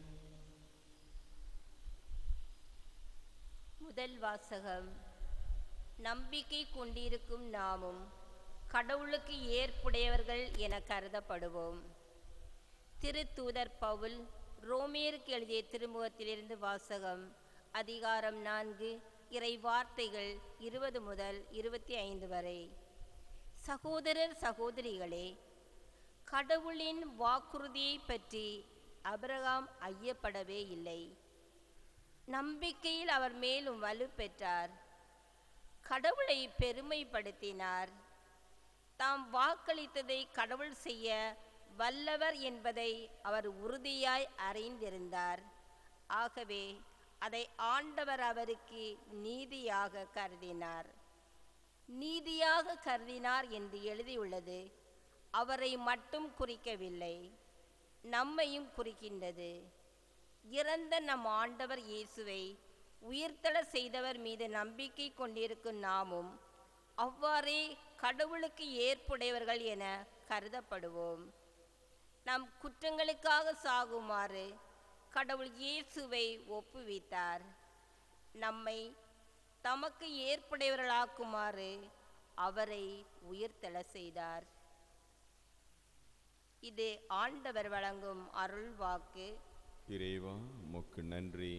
Speaker 1: முதல் வாசகம் நம்பிக்கை கொண்டிருக்கும் நாமும் கடவுளுக்கு ஏற்புடையவர்கள் என கருதப்படுவோம் திருத்தூதர் பவுல் ரோமேருக்கு எழுதிய திருமுகத்திலிருந்து வாசகம் அதிகாரம் நான்கு இறை வார்த்தைகள் இருபது முதல் இருபத்தி ஐந்து வரை சகோதரர் சகோதரிகளே கடவுளின் வாக்குறுதியை பற்றி அபிரகாம் ஐயப்படவே இல்லை நம்பிக்கையில் அவர் மேலும் வலுப்பெற்றார் கடவுளை பெருமைப்படுத்தினார் தாம் வாக்களித்ததை கடவுள் செய்ய வல்லவர் என்பதை அவர் உறுதியாய் அறிந்திருந்தார் ஆகவே அதை ஆண்டவர் அவருக்கு நீதியாக கருதினார் நீதியாக கருதினார் என்று எழுதியுள்ளது அவரை மட்டும் குறிக்கவில்லை நம்மையும் குறிக்கின்றது இறந்த நம் ஆண்டவர் இயேசுவை உயிர்த்தெழ செய்தவர் மீது நம்பிக்கை கொண்டிருக்கும் நாமும் அவ்வாறே கடவுளுக்கு ஏற்புடையவர்கள் என கருதப்படுவோம் நம் குற்றங்களுக்காக சாகுமாறு கடவுள் இயேசுவை ஒப்புவித்தார் நம்மை தமக்கு ஏற்புடையவர்களாக்குமாறு அவரை உயிர்த்தெழ செய்தார் இது ஆண்டவர் வழங்கும் அருள் வாக்கு
Speaker 2: இறைவா உமக்கு நன்றி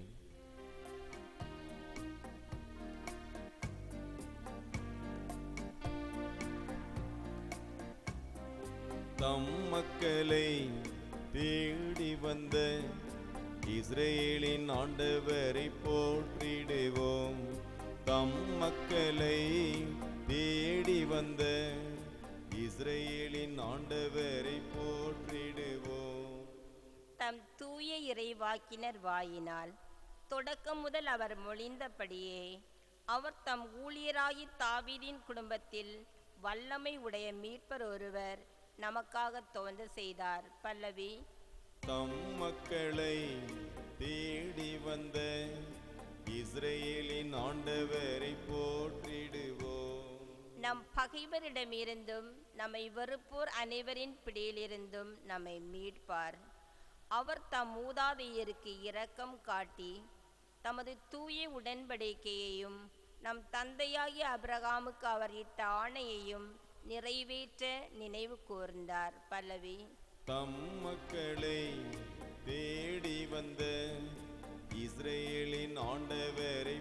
Speaker 2: தம் மக்களை தேடி வந்த இஸ்ரேலின் ஆண்டவரை போற்றிடுவோம் தம் மக்களை தேடி வந்த இஸ்ரேலின் ஆண்டவரை போற்றிடுவோம்
Speaker 1: தம் தூய இறைவாக்கினர் வாயினால் தொடக்கம் முதல் அவர் மொழிந்தபடியே அவர் தம் ஊழியராகி தாவீதின் குடும்பத்தில் வல்லமை உடைய மீட்பர் ஒருவர் நமக்காக தோன்ற செய்தார் பல்லவி
Speaker 2: தம் மக்களை தேடி வந்த இஸ்ரேலின் ஆண்டவரை போற்றிடுவோம்
Speaker 1: நம் பகைவரிடமிருந்தும் நம்மை வெறுப்போர் அனைவரின் பிடியிலிருந்தும் நம்மை மீட்பார் அவர் தம் மூதாதையருக்கு இரக்கம் காட்டி தமது தூய உடன்படிக்கையையும் நம் தந்தையாகிய அபிரகாமுக்கு அவர் இட்ட ஆணையையும் நிறைவேற்ற நினைவு கூர்ந்தார் பல்லவி
Speaker 2: தம் மக்களை தேடி வந்த இஸ்ரேலின் ஆண்டவரை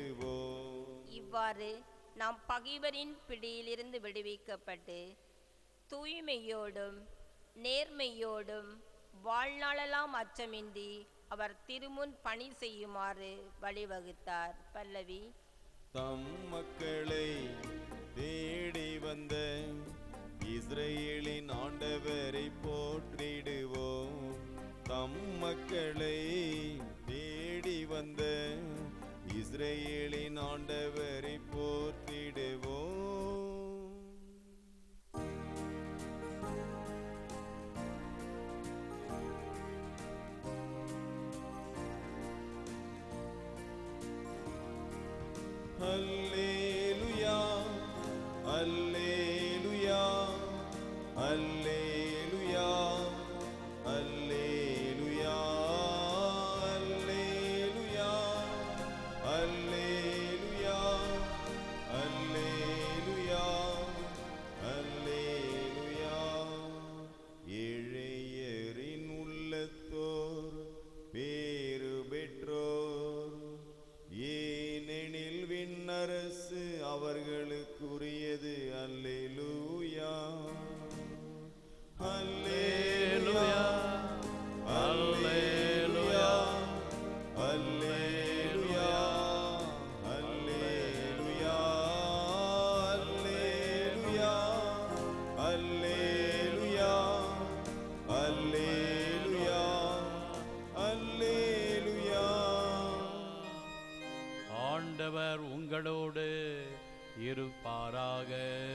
Speaker 2: போற்றிடுவோம்
Speaker 1: இவ்வாறு நாம் பகைவரின் பிடியிலிருந்து விடுவிக்கப்பட்டு தூய்மையோடும் நேர்மையோடும் வாழ்நாளெல்லாம் அச்சமின்றி அவர் திருமுன் பணி செய்யுமாறு வழிவகுத்தார் பல்லவி
Speaker 2: தம் மக்களை தேடி வந்த இஸ்ரேலின் ஆண்டவரை போற்றிடுவோம் தம் மக்களை தேடி வந்த இஸ்ரேலின் ஆண்டவரை போற்றிடுவோம் அல்லேலுயா அல்லேலுயா அல்லேலுயா அல்லேலுயா அல்லேலுயா அல்லேலுயா அல்லேலுயா அல்லேலுயா ஏழையரின் உள்ளத்தோர் பேறு பெற்றோர் ஏனெனில் விண்ணரசு அவர்களுக்குரியது அல்லேலூயா அல்லேலூயா அல்லேலூயா அல்லேலூயா அல்லேலூயா அல்லேலூயா அல்லேலூயா அல்லேலூயா அல்லேலூயா
Speaker 3: ஆண்டவர் உங்களோடு இருப்பாராக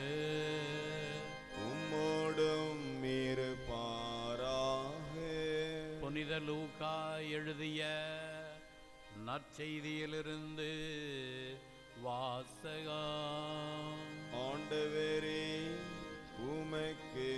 Speaker 2: உம்மோடும் இருப்பாராக
Speaker 3: புனித லூக்கா எழுதிய நற்செய்தியிலிருந்து வாசகம்
Speaker 2: ஆண்டவரே உமக்கு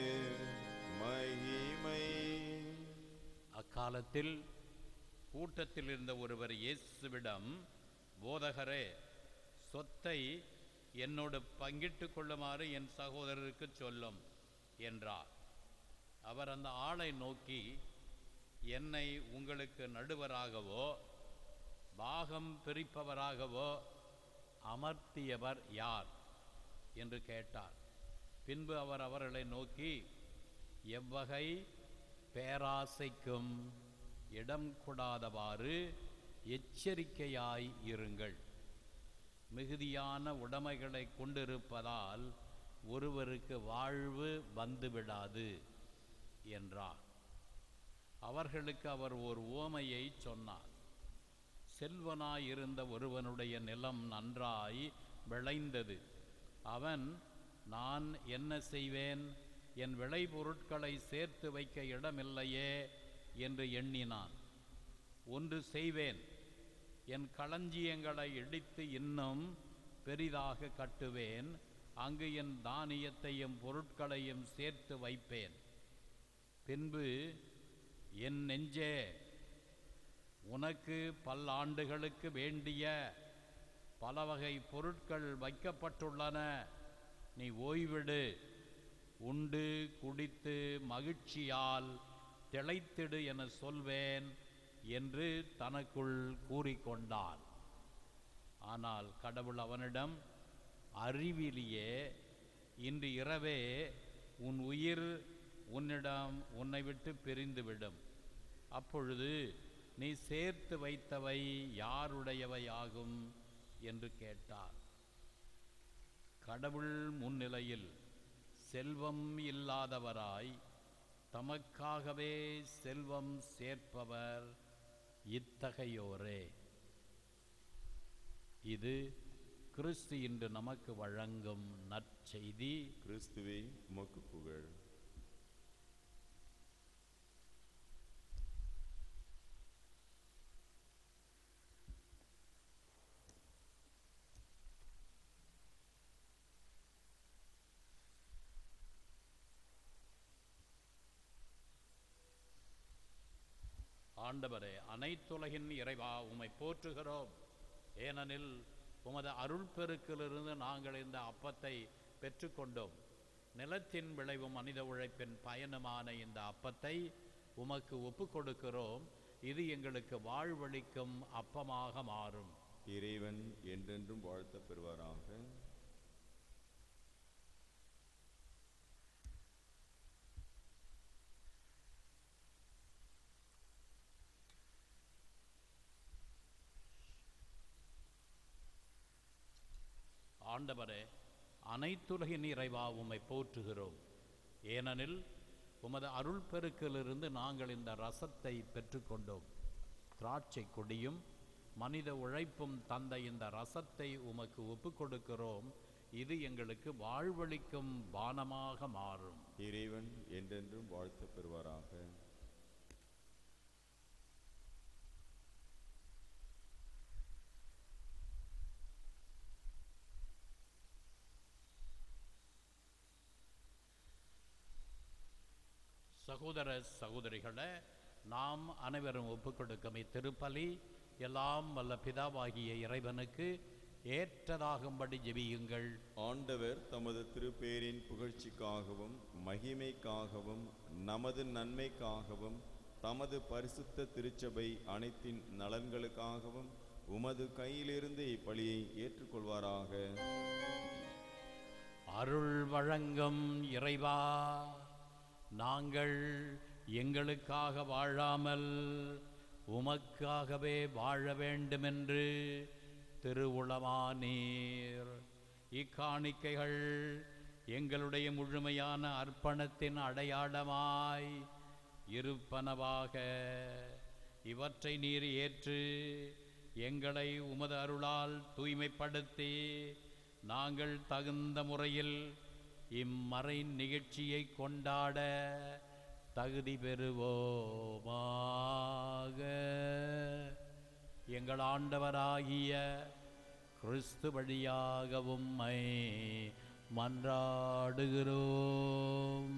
Speaker 2: மகிமை
Speaker 3: அக்காலத்தில் கூட்டத்தில் இருந்த ஒருவர் இயேசுவிடம் போதகரே சொத்தை என்னோடு பங்கிட்டு கொள்ளுமாறு என் சகோதரருக்கு சொல்லும் என்றார் அவர் அந்த ஆளை நோக்கி என்னை உங்களுக்கு நடுவராகவோ பாகம் பிரிப்பவராகவோ அமர்த்தியவர் யார் என்று கேட்டார் பின்பு அவர் அவர்களை நோக்கி எவ்வகை பேராசைக்கும் இடம் கொடாதவாறு எச்சரிக்கையாய் இருங்கள் மிகுதியான உடைமைகளை கொண்டிருப்பதால் ஒருவருக்கு வாழ்வு வந்துவிடாது என்றார் அவர்களுக்கு அவர் ஒரு உவமையை சொன்னார் செல்வனாய் இருந்த ஒருவனுடைய நிலம் நன்றாய் விளைந்தது அவன் நான் என்ன செய்வேன் என் விளைபொருட்களை சேர்த்து வைக்க இடமில்லையே என்று எண்ணினான் ஒன்று செய்வேன் என் களஞ்சியங்களை இடித்து இன்னும் பெரிதாக கட்டுவேன் அங்கு என் தானியத்தையும் பொருட்களையும் சேர்த்து வைப்பேன் பின்பு என் நெஞ்சே உனக்கு பல்லாண்டுகளுக்கு வேண்டிய பல வகை பொருட்கள் வைக்கப்பட்டுள்ளன நீ ஓய்விடு உண்டு குடித்து மகிழ்ச்சியால் திளைத்திடு என சொல்வேன் என்று தனக்குள் கூறிக்கொண்டான் ஆனால் கடவுள் அவனிடம் அறிவிலியே இன்று இரவே உன் உயிர் உன்னிடம் உன்னை விட்டு பிரிந்துவிடும் அப்பொழுது நீ சேர்த்து வைத்தவை யாருடையவையாகும் என்று கேட்டார் கடவுள் முன்னிலையில் செல்வம் இல்லாதவராய் தமக்காகவே செல்வம் சேர்ப்பவர் இத்தகையோரே இது கிறிஸ்து இன்று நமக்கு வழங்கும் நற்செய்தி
Speaker 2: கிறிஸ்துவே உமக்கு புகழ்
Speaker 3: ஆண்டவரே அனைத்துலகின் இறைவா உம்மை போற்றுகிறோம் ஏனெனில் உமது அருள் பெருக்கிலிருந்து நாங்கள் இந்த அப்பத்தை பெற்றுக்கொண்டோம் நிலத்தின் விளைவும் மனித உழைப்பின் பயனுமான இந்த அப்பத்தை உமக்கு ஒப்புக் கொடுக்கிறோம் இது எங்களுக்கு வாழ்வளிக்கும் அப்பமாக மாறும்
Speaker 2: இறைவன் என்றென்றும் வாழ்த்த பெறுவாராக
Speaker 3: ஆண்டவரே அனைத்துலகின் இறைவா உம்மை போற்றுகிறோம் ஏனெனில் உமது அருள் பெருக்கிலிருந்து நாங்கள் இந்த ரசத்தை பெற்றுக்கொண்டோம் திராட்சை கொடியும் மனித உழைப்பும் தந்த இந்த ரசத்தை உமக்கு ஒப்புக் கொடுக்கிறோம் இது எங்களுக்கு வாழ்வளிக்கும் பானமாக மாறும்
Speaker 2: இறைவன் என்றென்றும் வாழ்த்து பெறுவாராக
Speaker 3: சகோதர சகோதரிகளே நாம் அனைவரும் ஒப்புக்கொடுக்கும் இத்திருப்பலி எல்லாம் வல்ல பிதாவாகிய இறைவனுக்கு ஏற்றதாகும்படி ஜெபியுங்கள்
Speaker 2: ஆண்டவர் தமது திருப்பேரின் புகழ்ச்சிக்காகவும் மகிமைக்காகவும் நமது நன்மைக்காகவும் தமது பரிசுத்த திருச்சபை அனைத்தின் நலன்களுக்காகவும் உமது கையிலிருந்து இப்பலியை ஏற்றுக்கொள்வாராக
Speaker 3: அருள் வழங்கும் இறைவா நாங்கள் எங்களுக்காக வாழாமல் உமக்காகவே வாழ வேண்டுமென்று திருவுளமானீர் இக்காணிக்கைகள் எங்களுடைய முழுமையான அர்ப்பணத்தின் அடையாளமாய் இருப்பனவாக இவற்றை நீர் ஏற்று எங்களை உமது அருளால் தூய்மைப்படுத்தி நாங்கள் தகுந்த முறையில் இம்மறை நிகழ்ச்சியை கொண்டாட தகுதி பெறுவோமாக எங்கள் ஆண்டவராகிய கிறிஸ்து வழியாக உம்மை மன்றாடுகிறோம்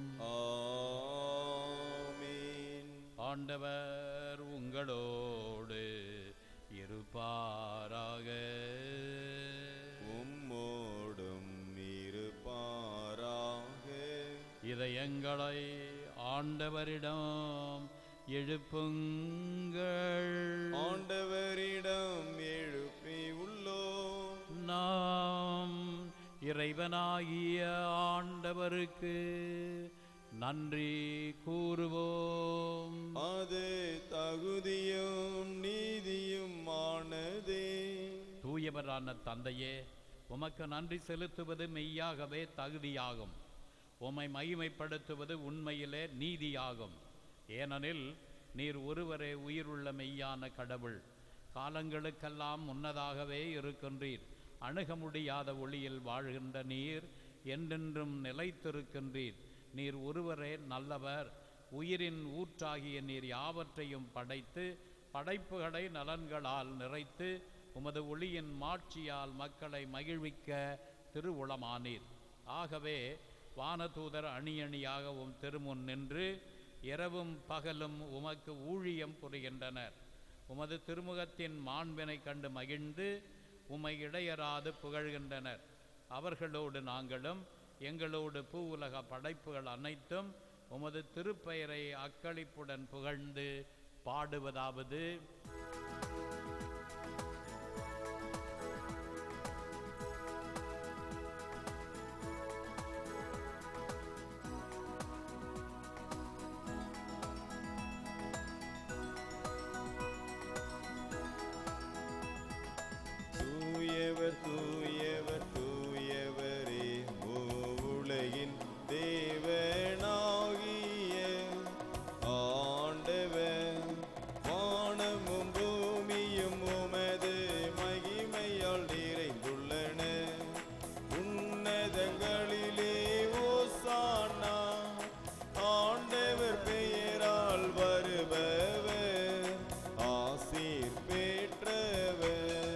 Speaker 2: ஆமென்
Speaker 3: ஆண்டவர் உங்களோடு இருப்பாராக
Speaker 2: உம்மோடும் இருப்பாராக
Speaker 3: இதயங்களை ஆண்டவரிடம் எழுப்புங்கள்
Speaker 2: ஆண்டவரிடம் எழுப்பி உள்ளோம்
Speaker 3: நாம் இறைவனாகிய ஆண்டவருக்கு நன்றி கூறுவோம்
Speaker 2: அது தகுதியும் நீதியும் ஆனதே
Speaker 3: தூயவரான தந்தையே உமக்கு நன்றி செலுத்துவது மெய்யாகவே தகுதியாகும் உம்மை மகிமைப்படுத்துவது உண்மையிலே நீதியாகும் ஏனெனில் நீர் ஒருவரே உயிருள்ள மெய்யான கடவுள் காலங்களுக்கெல்லாம் முன்னதாகவே இருக்கின்றீர் அணுக முடியாத ஒளியில் வாழ்கின்ற நீர் என்றென்றும் நிலைத்திருக்கின்றீர் நீர் ஒருவரே நல்லவர் உயிரின் ஊற்றாகிய நீர் யாவற்றையும் படைத்து படைப்புகளை நலன்களால் நிறைத்து உமது ஒளியின் மாட்சியால் மக்களை மகிழ்விக்க திருவுளமானீர் ஆகவே வானதூதர் அணி அணியாகவும் திருமுன் நின்று இரவும் பகலும் உமக்கு ஊழியம் புரிகின்றனர் உமது திருமுகத்தின் மாண்பினை கண்டு மகிழ்ந்து உம்மை இடையராது புகழ்கின்றனர் அவர்களோடு நாங்களும் எங்களோடு பூவுலக படைப்புகள் அனைத்தும் உமது திருப்பெயரை அக்களிப்புடன் புகழ்ந்து பாடுவதாவது
Speaker 2: தூயவர் தூயவர் தூயவரே ஓ உலகின் தேவனாகிய ஆண்டவர் வானமும் பூமியும் உமது மகிமையால் நிறைந்துள்ளன உன்னதங்களிலே ஓசானா ஆண்டவர் பெயரால் வருபவர் ஆசீர் பெற்றவர்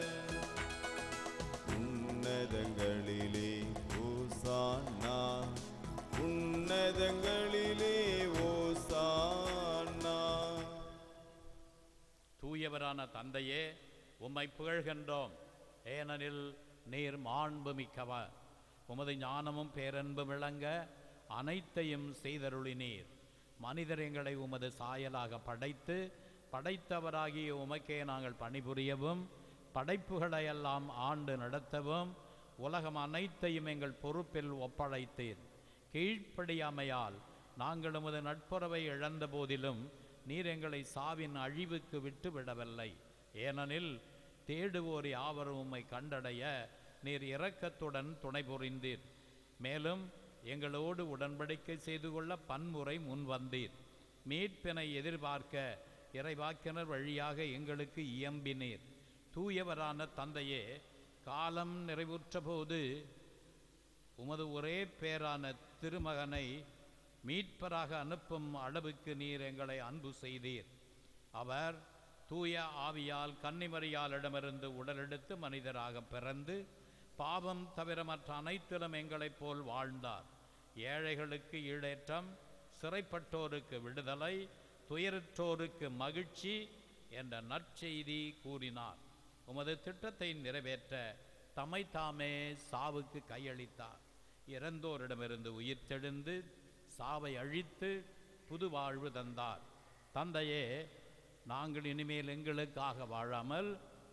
Speaker 2: உன்னதங்களிலே ஓசானா உன்னதங்களிலே ஓசானா
Speaker 3: தூயவரான தந்தையே உம்மை புகழ்கின்றோம் ஏனெனில் நீர் மாண்புமிக்கவர் உமது ஞானமும் பேரன்பும் விளங்க அனைத்தையும் செய்தருளினீர் மனிதர் எங்களை உமது சாயலாக படைத்து படைத்தவராகிய உமக்கே நாங்கள் பணிபுரியவும் படைப்புகளையெல்லாம் ஆண்டு நடத்தவும் உலகம் அனைத்தையும் எங்கள் பொறுப்பில் ஒப்படைத்தீர் கீழ்ப்படியாமையால் நாங்கள் உமது நட்புறவை இழந்த போதிலும் நீர் எங்களை சாவின் அழிவுக்கு விட்டு விடவில்லை ஏனெனில் தேடுவோர் யாவரும் உம்மை கண்டடைய நீர் இரக்கத்துடன் துணை புரிந்தீர் மேலும் எங்களோடு உடன்படிக்கை செய்து கொள்ள பன்முறை முன்வந்தீர் மீட்பினை எதிர்பார்க்க இறைவாக்கினர் வழியாக எங்களுக்கு இயம்பினீர் தூயவரான தந்தையே காலம் நிறைவுற்ற போது உமது ஒரே பேரான திருமகனை மீட்பராக அனுப்பும் அளவுக்கு நீர் எங்களை அன்பு செய்தீர் அவர் தூய ஆவியால் கன்னிமரியாளிடமிருந்து உடலெடுத்து மனிதராக பிறந்து பாவம் தவிர மற்ற அனைத்திலும் எங்களைப் போல் வாழ்ந்தார் ஏழைகளுக்கு ஈடேற்றம் சிறைப்பட்டோருக்கு விடுதலை துயரற்றோருக்கு மகிழ்ச்சி என்ற நற்செய்தி கூறினார் உமது திட்டத்தை நிறைவேற்ற தம்மை தாமே சாவுக்கு கையளித்தார் இறந்தோரிடமிருந்து உயிர்த்தெழுந்து சாவை அழித்து புது வாழ்வு தந்தார் தந்தையே நாங்கள் இனிமேல் எங்களுக்காக வாழாமல்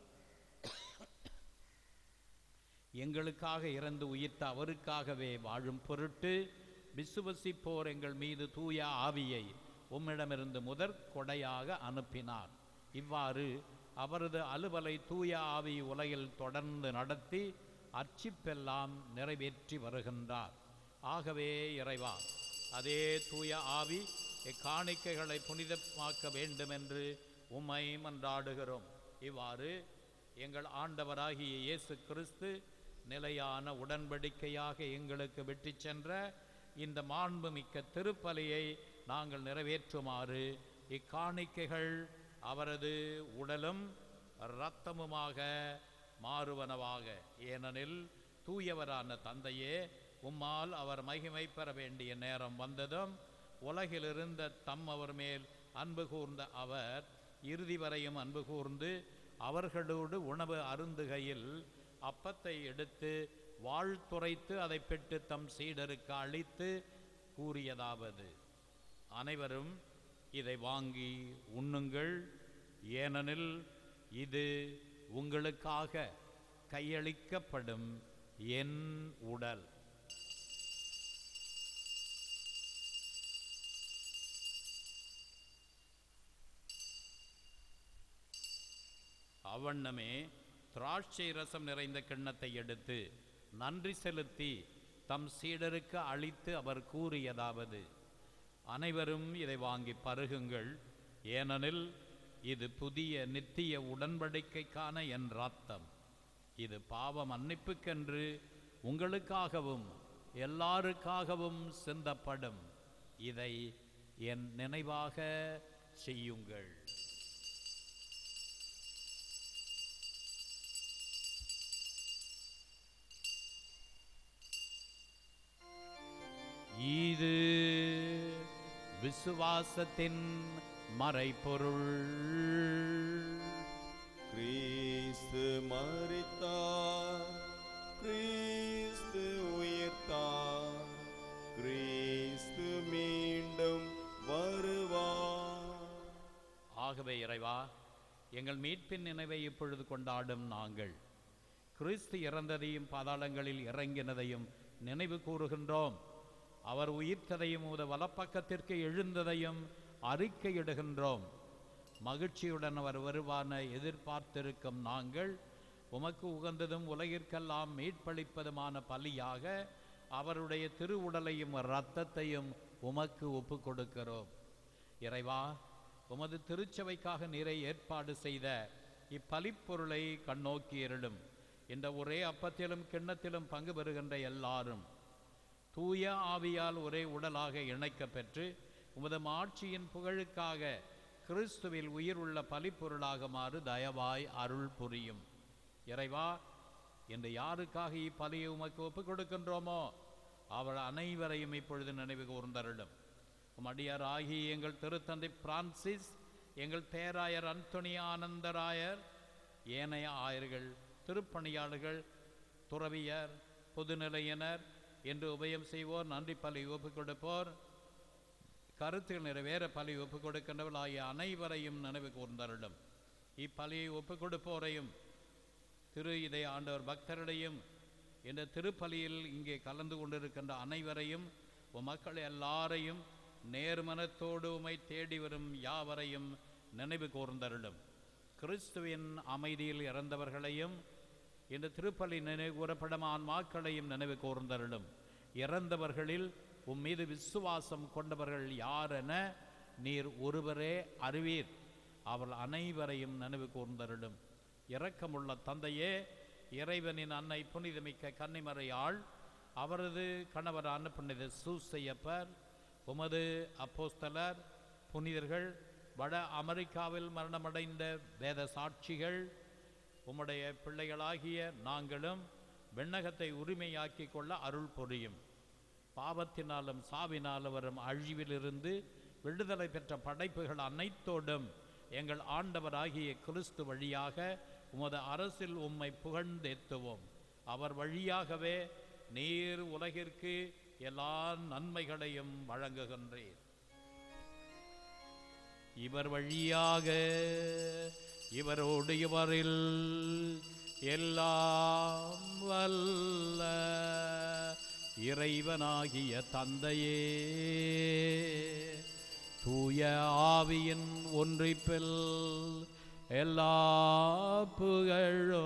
Speaker 3: எங்களுக்காக இறந்து உயிர்த்த அவருக்காகவே வாழும் பொருட்டு விசுவசிப்போர் எங்கள் மீது தூய ஆவியை உம்மிடமிருந்து முதற் கொடையாக அனுப்பினார் இவ்வாறு அவரது அலுவலை தூய ஆவி உலகில் தொடர்ந்து நடத்தி அர்ச்சிப்பெல்லாம் நிறைவேற்றி வருகின்றார் ஆகவே இறைவா அதே தூய ஆவி இக்காணிக்கைகளை புனிதமாக்க வேண்டுமென்று உம்மை மன்றாடுகிறோம் இவ்வாறு எங்கள் ஆண்டவராகிய இயேசு கிறிஸ்து நிலையான உடன்படிக்கையாக எங்களுக்கு விட்டுச் சென்ற இந்த மாண்புமிக்க திருப்பலியை நாங்கள் நிறைவேற்றுமாறு இக்காணிக்கைகள் அவரது உடலும் இரத்தமுமாக மாறுவனவாக ஏனெனில் தூயவரான தந்தையே உம்மால் அவர் மகிமை பெற வேண்டிய நேரம் வந்ததும் உலகிலிருந்த தம் அவர் மேல் அன்பு கூர்ந்த அவர் இறுதி வரையும் அன்பு கூர்ந்து அவர்களோடு உணவு அருந்துகையில் அப்பத்தை எடுத்து வாழ்த்துரைத்து அதை பெற்று தம் சீடருக்கு அளித்து கூறியதாவது அனைவரும் இதை வாங்கி உண்ணுங்கள் ஏனெனில் இது உங்களுக்காக கையளிக்கப்படும் என் உடல் அவ்வண்ணமே திராட்சை ரசம் நிறைந்த கிண்ணத்தை எடுத்து நன்றி செலுத்தி தம் சீடருக்கு அளித்து அவர் கூறியதாவது அனைவரும் இதை வாங்கி பருகுங்கள் ஏனெனில் இது புதிய நித்திய உடன்படிக்கைக்கான என் ரத்தம் இது பாவ மன்னிப்புக்கென்று உங்களுக்காகவும் எல்லாருக்காகவும் சிந்தப்படும் இதை என் நினைவாக செய்யுங்கள் இது விசுவாசத்தின் மறைபொருள்
Speaker 2: கிறிஸ்து மரித்தார் கிறிஸ்து உயிர்த்தார் கிறிஸ்து மீண்டும் வருவார்
Speaker 3: ஆகவே இறைவா எங்கள் மீட்பின் நினைவை இப்பொழுது கொண்டாடும் நாங்கள் கிறிஸ்து இறந்ததையும் பாதாளங்களில் இறங்கினதையும் நினைவு கூறுகின்றோம் அவர் உயிர்த்ததையும் உமது வலப்பக்கத்திற்கு எழுந்ததையும் அறிக்கையிடுகின்றோம் மகிழ்ச்சியுடன் அவர் வருவான எதிர்பார்த்திருக்கும் நாங்கள் உமக்கு உகந்ததும் உலகிற்கெல்லாம் மீட்பளிப்பதுமான பலியாக அவருடைய திருவுடலையும் இரத்தத்தையும் உமக்கு ஒப்புக் கொடுக்கிறோம் இறைவா உமது திருச்சபைக்காக நீரை ஏற்பாடு செய்த இப்பலிப்பொருளை கண்ணோக்கி இருளும் இந்த ஒரே அப்பத்திலும் கிண்ணத்திலும் பங்கு பெறுகின்ற எல்லாரும் தூய ஆவியால் ஒரே உடலாக இணைக்கப் பெற்று உமது ஆட்சியின் புகழுக்காக கிறிஸ்துவில் உயிருள்ள பலிப்பொருளாக மாறு தயவாய் அருள் புரியும் இறைவா இன்று யாருக்காக இப்பலியை உமக்கு ஒப்புக் கொடுக்கின்றோமோ அவள் அனைவரையும் இப்பொழுது நினைவு கூர்ந்தருளும் உம் அடியார் ஆகிய எங்கள் திருத்தந்தை பிரான்சிஸ் எங்கள் பேராயர் அந்தோணி ஆனந்தராயர் ஏனைய ஆயர்கள் திருப்பணியாளர்கள் துறவியர் பொதுநிலையினர் என்று உபயம் செய்வோர் நன்றி பலி ஒப்புக் கொடுப்போர் கருத்தில் நிறைவேற பலி ஒப்புக் கொடுக்கின்றவர்கள் ஆகிய அனைவரையும் நினைவு கூர்ந்தருளும் இப்பலியை ஒப்புக் கொடுப்போரையும் திரு இதை ஆண்டவர் பக்தரிடையும் இந்த திருப்பலியில் இங்கே கலந்து கொண்டிருக்கின்ற அனைவரையும் உம் மக்கள் எல்லாரையும் நேர்மனத்தோடு உமை தேடி வரும் யாவரையும் நினைவு கூர்ந்தருளும் கிறிஸ்துவின் அமைதியில் இறந்தவர்களையும் இந்த திருப்பலி நினைவு கூறப்படும் ஆன்மாக்களையும் நினைவு கூர்ந்தருளும் இறந்தவர்களில் உம் மீது விசுவாசம் கொண்டவர்கள் யாரென நீர் ஒருவரே அறிவீர் அவர்கள் அனைவரையும் நினைவு கூர்ந்தருளும் இரக்கமுள்ள தந்தையே இறைவனின் அன்னை புனிதமிக்க கன்னிமறையாள் அவரது கணவரான புனித சூசையப்பர் உமது அப்போஸ்தலர் புனிதர்கள் வட அமெரிக்காவில் மரணமடைந்த வேத சாட்சிகள் உம்முடைய பிள்ளைகளாகிய நாங்களும் விண்ணகத்தை உரிமையாக்கி கொள்ள அருள் புரியும் பாவத்தினாலும் சாவினாலும் வரும் அழிவிலிருந்து விடுதலை பெற்ற படைப்புகள் அனைத்தோடும் எங்கள் ஆண்டவராகிய கிறிஸ்து வழியாக உமது அரசில் உம்மை புகழ்ந்தேத்துவோம் அவர் வழியாகவே நீர் உலகிற்கு எல்லா நன்மைகளையும் வழங்குகின்றீர் இவர் வழியாக இவரோடு இவரில் எல்லாம் வல்ல இறைவனாகிய தந்தையே தூய ஆவியின் ஒன்றிப்பில் எல்லா புகழோ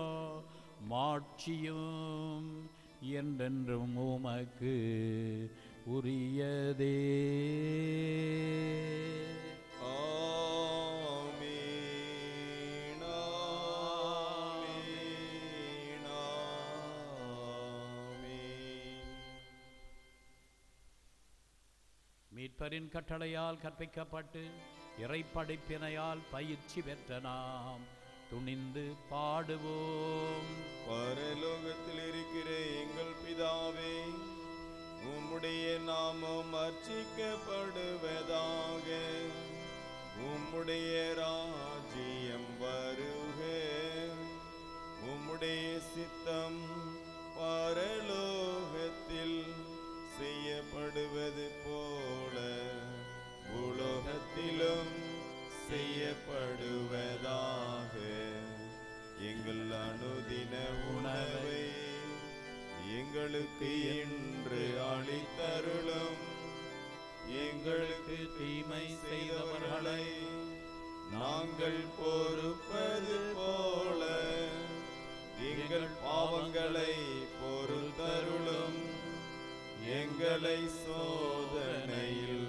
Speaker 3: மாட்சியும் என்றென்றும் உமக்கு உரியதே
Speaker 2: ஆமீன் ஆமீன் ஆமீன்
Speaker 3: மீட்பரின் கட்டளையால் கற்பிக்கப்பட்டு இறைப்படைப்பினையால் பயிற்சி பெற்ற நாம் துணிந்து பாடுவோம்
Speaker 2: பரலோகத்தில் இருக்கிற எங்கள் பிதாவே உம்முடைய நாமம் அர்ச்சிக்கப்படுவதாக உம்முடைய ராஜ்யம் வருக உம்முடைய சித்தம் பரலோகத்தில் செய்யப்படுவது போல உலோகத்திலும் செய்யப்படுவதாக எங்கள் அனுதின உணவை எங்களுக்கு இன்று அளித்தருளும் எங்களுக்கு தீமை செய்தவர்களை நாங்கள் பொறுப்பது போல எங்கள் பாவங்களை பொறுத்தருளும் எங்களை சோதனையில்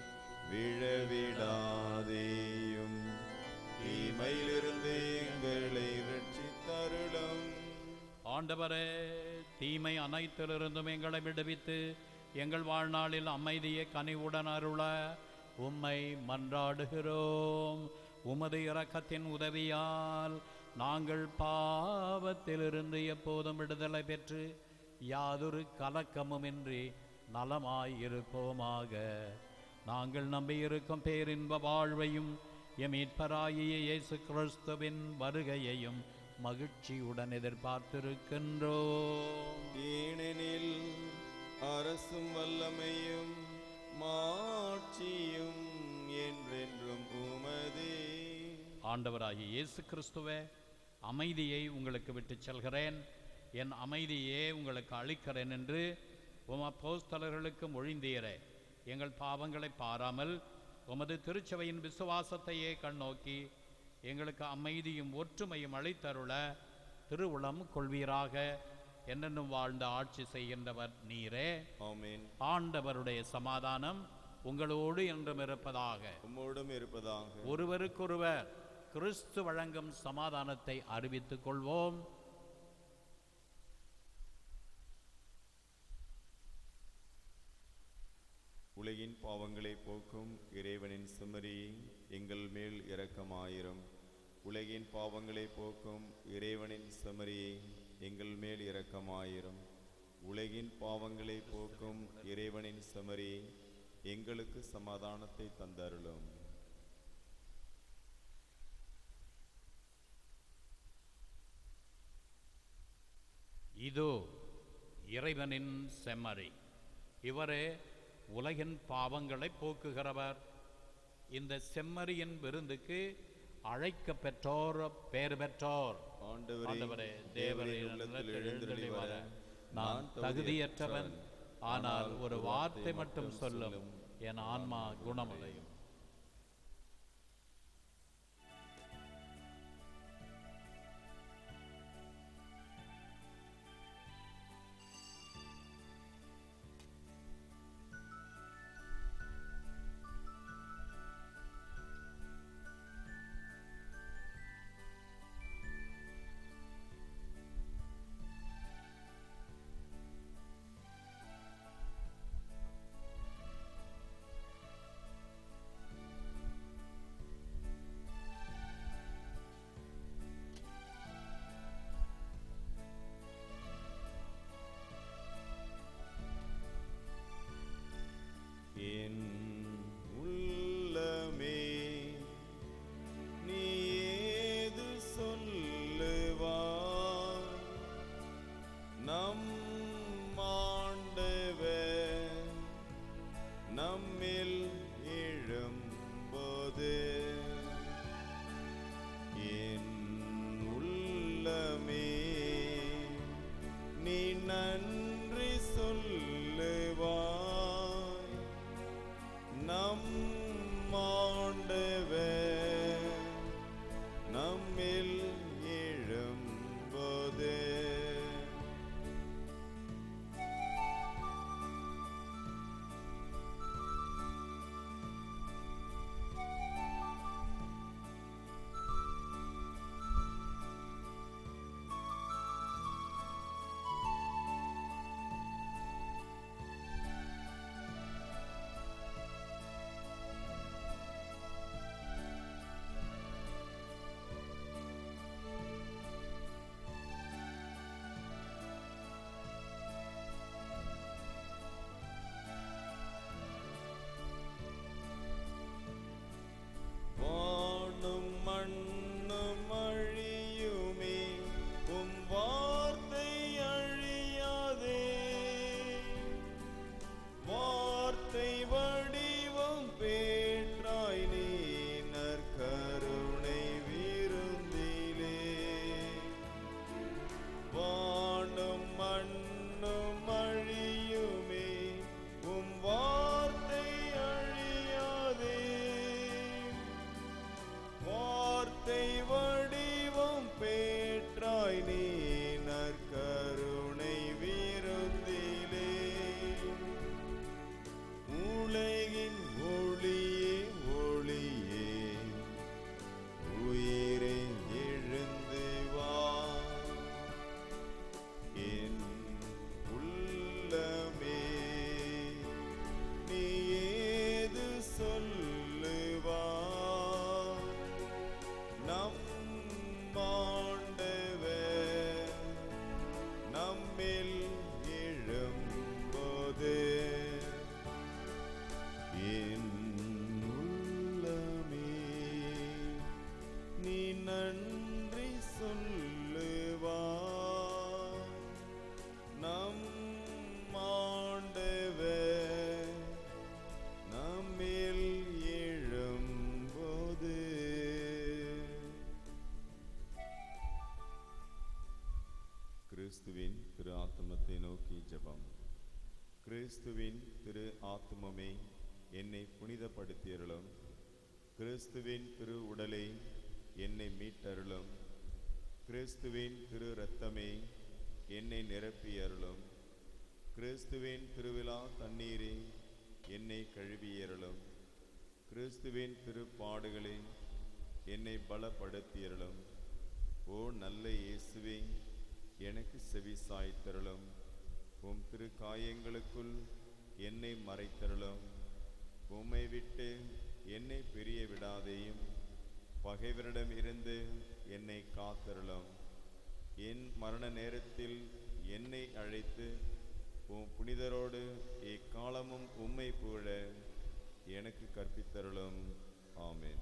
Speaker 2: விழவிடாதேயும் தீமையிலிருந்து எங்களை ரட்சித்தருளும்
Speaker 3: ஆண்டவரே தீமை அனைத்திலிருந்தும் எங்களை விடுவித்து எங்கள் வாழ்நாளில் அமைதியை கனிவுடன் அருள உம்மை மன்றாடுகிறோம் உமது இரக்கத்தின் உதவியால் நாங்கள் பாவத்திலிருந்து எப்போதும் விடுதலை பெற்று யாதொரு கலக்கமுமின்றி நலமாயிருப்போமாக நாங்கள் நம்பியிருக்கும் பேரின்ப வாழ்வையும் எம் மீட்பராகிய இயேசு கிறிஸ்துவின் வருகையையும் மகிழ்ச்சியுடன் எதிர்பார்த்திருக்கின்றோம்
Speaker 2: ஏனெனில் அரசும் வல்லமையும் மாட்சியும் என்றென்றும் உமதே
Speaker 3: ஆண்டவராகிய இயேசு கிறிஸ்துவே அமைதியை உங்களுக்கு விட்டுச் செல்கிறேன் என் அமைதியே உங்களுக்கு அளிக்கிறேன் என்று உம் அப்போஸ்தலர்களுக்கு மொழிந்தீரே எங்கள் பாவங்களை பாராமல் உமது திருச்சபையின் விசுவாசத்தையே கண்ணோக்கி எங்களுக்கு அமைதியும் ஒற்றுமையும் அளித்தருள திருவுளம் கொள்வீராக என்னென்னும் வாழ்ந்த ஆட்சி செய்கின்றவர் நீரே
Speaker 2: ஆமென்
Speaker 3: ஆண்டவருடைய சமாதானம் உங்களோடு என்றும் இருப்பதாக
Speaker 2: உம்மோடும் இருப்பதாக
Speaker 3: ஒருவருக்கொருவர் கிறிஸ்து வழங்கும் சமாதானத்தை அறிவித்துக் கொள்வோம்
Speaker 2: உலகின் பாவங்களை போக்கும் இறைவனின் சுமரி எங்கள் மேல் இரக்கமாயிரும் உலகின் பாவங்களை போக்கும் இறைவனின் சுமரி எங்கள் மேல் இரக்கமாயிரும் உலகின் பாவங்களை போக்கும் இறைவனின் சுமரி எங்களுக்கு சமாதானத்தை தந்தருளும்
Speaker 3: இதோ இறைவனின் செம்மறி இவரே உலகின் பாவங்களை போக்குகிறவர் இந்த செம்மறியின் விருந்துக்கு அழைக்க பெற்றோர் பேர் பெற்றோர்
Speaker 2: ஆண்டவரே,
Speaker 3: ஆண்டவரே
Speaker 2: தேவரீர்
Speaker 3: தேவரின்
Speaker 2: உள்ளத்தில்
Speaker 3: உள்ளத்தில்
Speaker 2: எழுந்தருளி
Speaker 3: எழுந்தருளி
Speaker 2: வர
Speaker 3: வர நான் தகுதியற்றவன் ஆனால் ஒரு வார்த்தை மட்டும் சொல்லும் என் ஆன்மா குணமடையும்
Speaker 2: கிறிஸ்துவின் திரு ஆத்துமமே என்னை புனிதப்படுத்தியருளும் கிறிஸ்துவின் திரு உடலை என்னை மீட்டருளும் கிறிஸ்துவின் திரு இரத்தமே என்னை நிரப்பியருளும் கிறிஸ்துவின் திருவிழா தண்ணீரே என்னை கழுவியருளும் கிறிஸ்துவின் திருப்பாடுகளே என்னை பலப்படுத்தியருளும் ஓ நல்ல இயேசுவே எனக்கு செவி சாய்த்தருளும் உம் திரு காயங்களுக்குள் என்னை மறைத்தருளும் உம்மை விட்டு என்னை பிரிய விடாதேயும் பகைவரிடம் இருந்து என்னை காத்தருளும் என் மரண நேரத்தில் என்னை அழைத்து உம் புனிதரோடு எக்காலமும் உம்மை புகழ எனக்கு கற்பித்தருளும் ஆமென்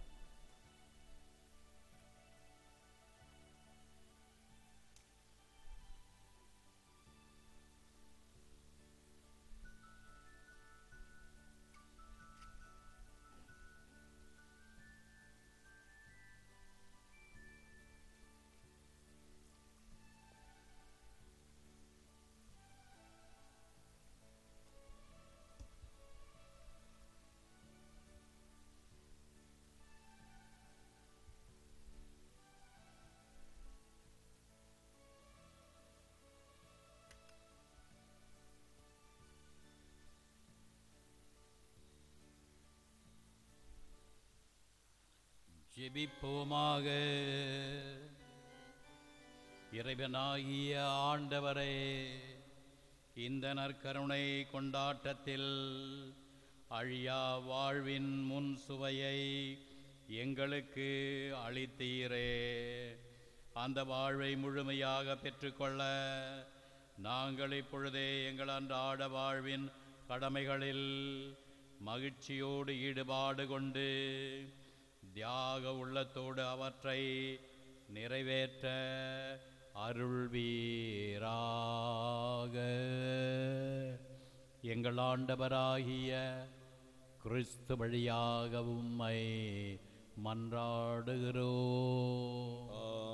Speaker 3: ஜெபிப்போமாக இறைவனாகிய ஆண்டவரே இந்த நற்கருணை கொண்டாட்டத்தில் அழியா வாழ்வின் முன் சுவையை எங்களுக்கு அளித்தீரே அந்த வாழ்வை முழுமையாக பெற்றுக்கொள்ள நாங்கள் இப்பொழுதே எங்கள் அன்றாட வாழ்வின் கடமைகளில் மகிழ்ச்சியோடு ஈடுபாடு கொண்டு தியாக உள்ளத்தோடு அவற்றை நிறைவேற்ற அருள்வீராக எங்கள் ஆண்டவராகிய கிறிஸ்து வழியாக உம்மை மன்றாடுகிறோம்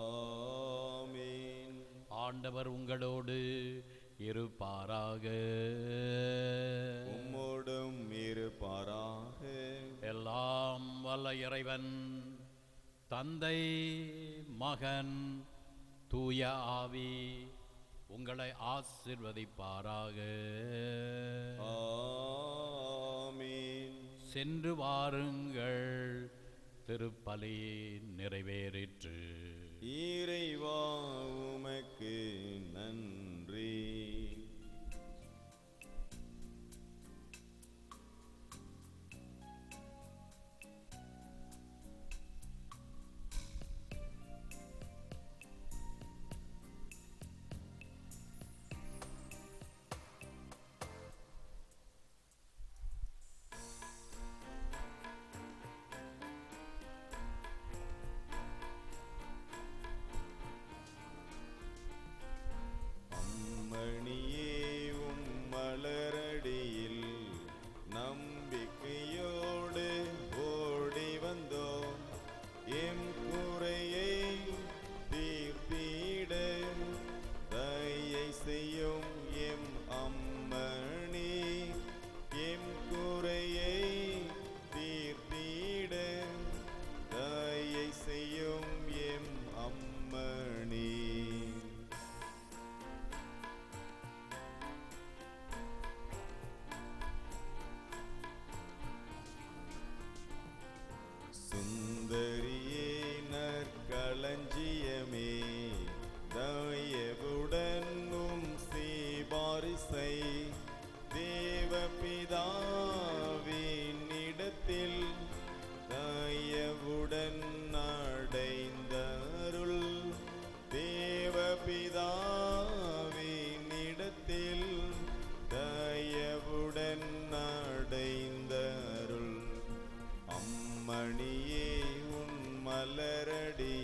Speaker 2: ஆமென்
Speaker 3: ஆண்டவர் உங்களோடு இருப்பாராக
Speaker 2: உம்மோடும் இருப்பாராக
Speaker 3: எல்லாம் வல்ல இறைவன் தந்தை மகன் தூய ஆவி உங்களை ஆசிர்வதிப்பாராக
Speaker 2: ஆமென்
Speaker 3: சென்று வாருங்கள் திருப்பலி நிறைவேறிற்று
Speaker 2: இறைவா உமக்கு நன்றி அம்மணியே உம் மலரடியில் நம்பிக்கையோடு ஓடி வந்தோம் எம் குறையை தீர்த்திட தயை செய்யும் எம் அம்மணி எம் குறையை தீர்த்திட தயை செய்யும் எம் அம்மணி சுந்தரியே நற்களஞ்சியமே தயவுடன் உம் சீபாரிசை தேவபிதாவின் இடத்தில் தயவுடன் அடைந்தருள் தேவபிதாவின் இடத்தில் தயவுடன் அடைந்தருள் அம்மணியே உன் மலரடி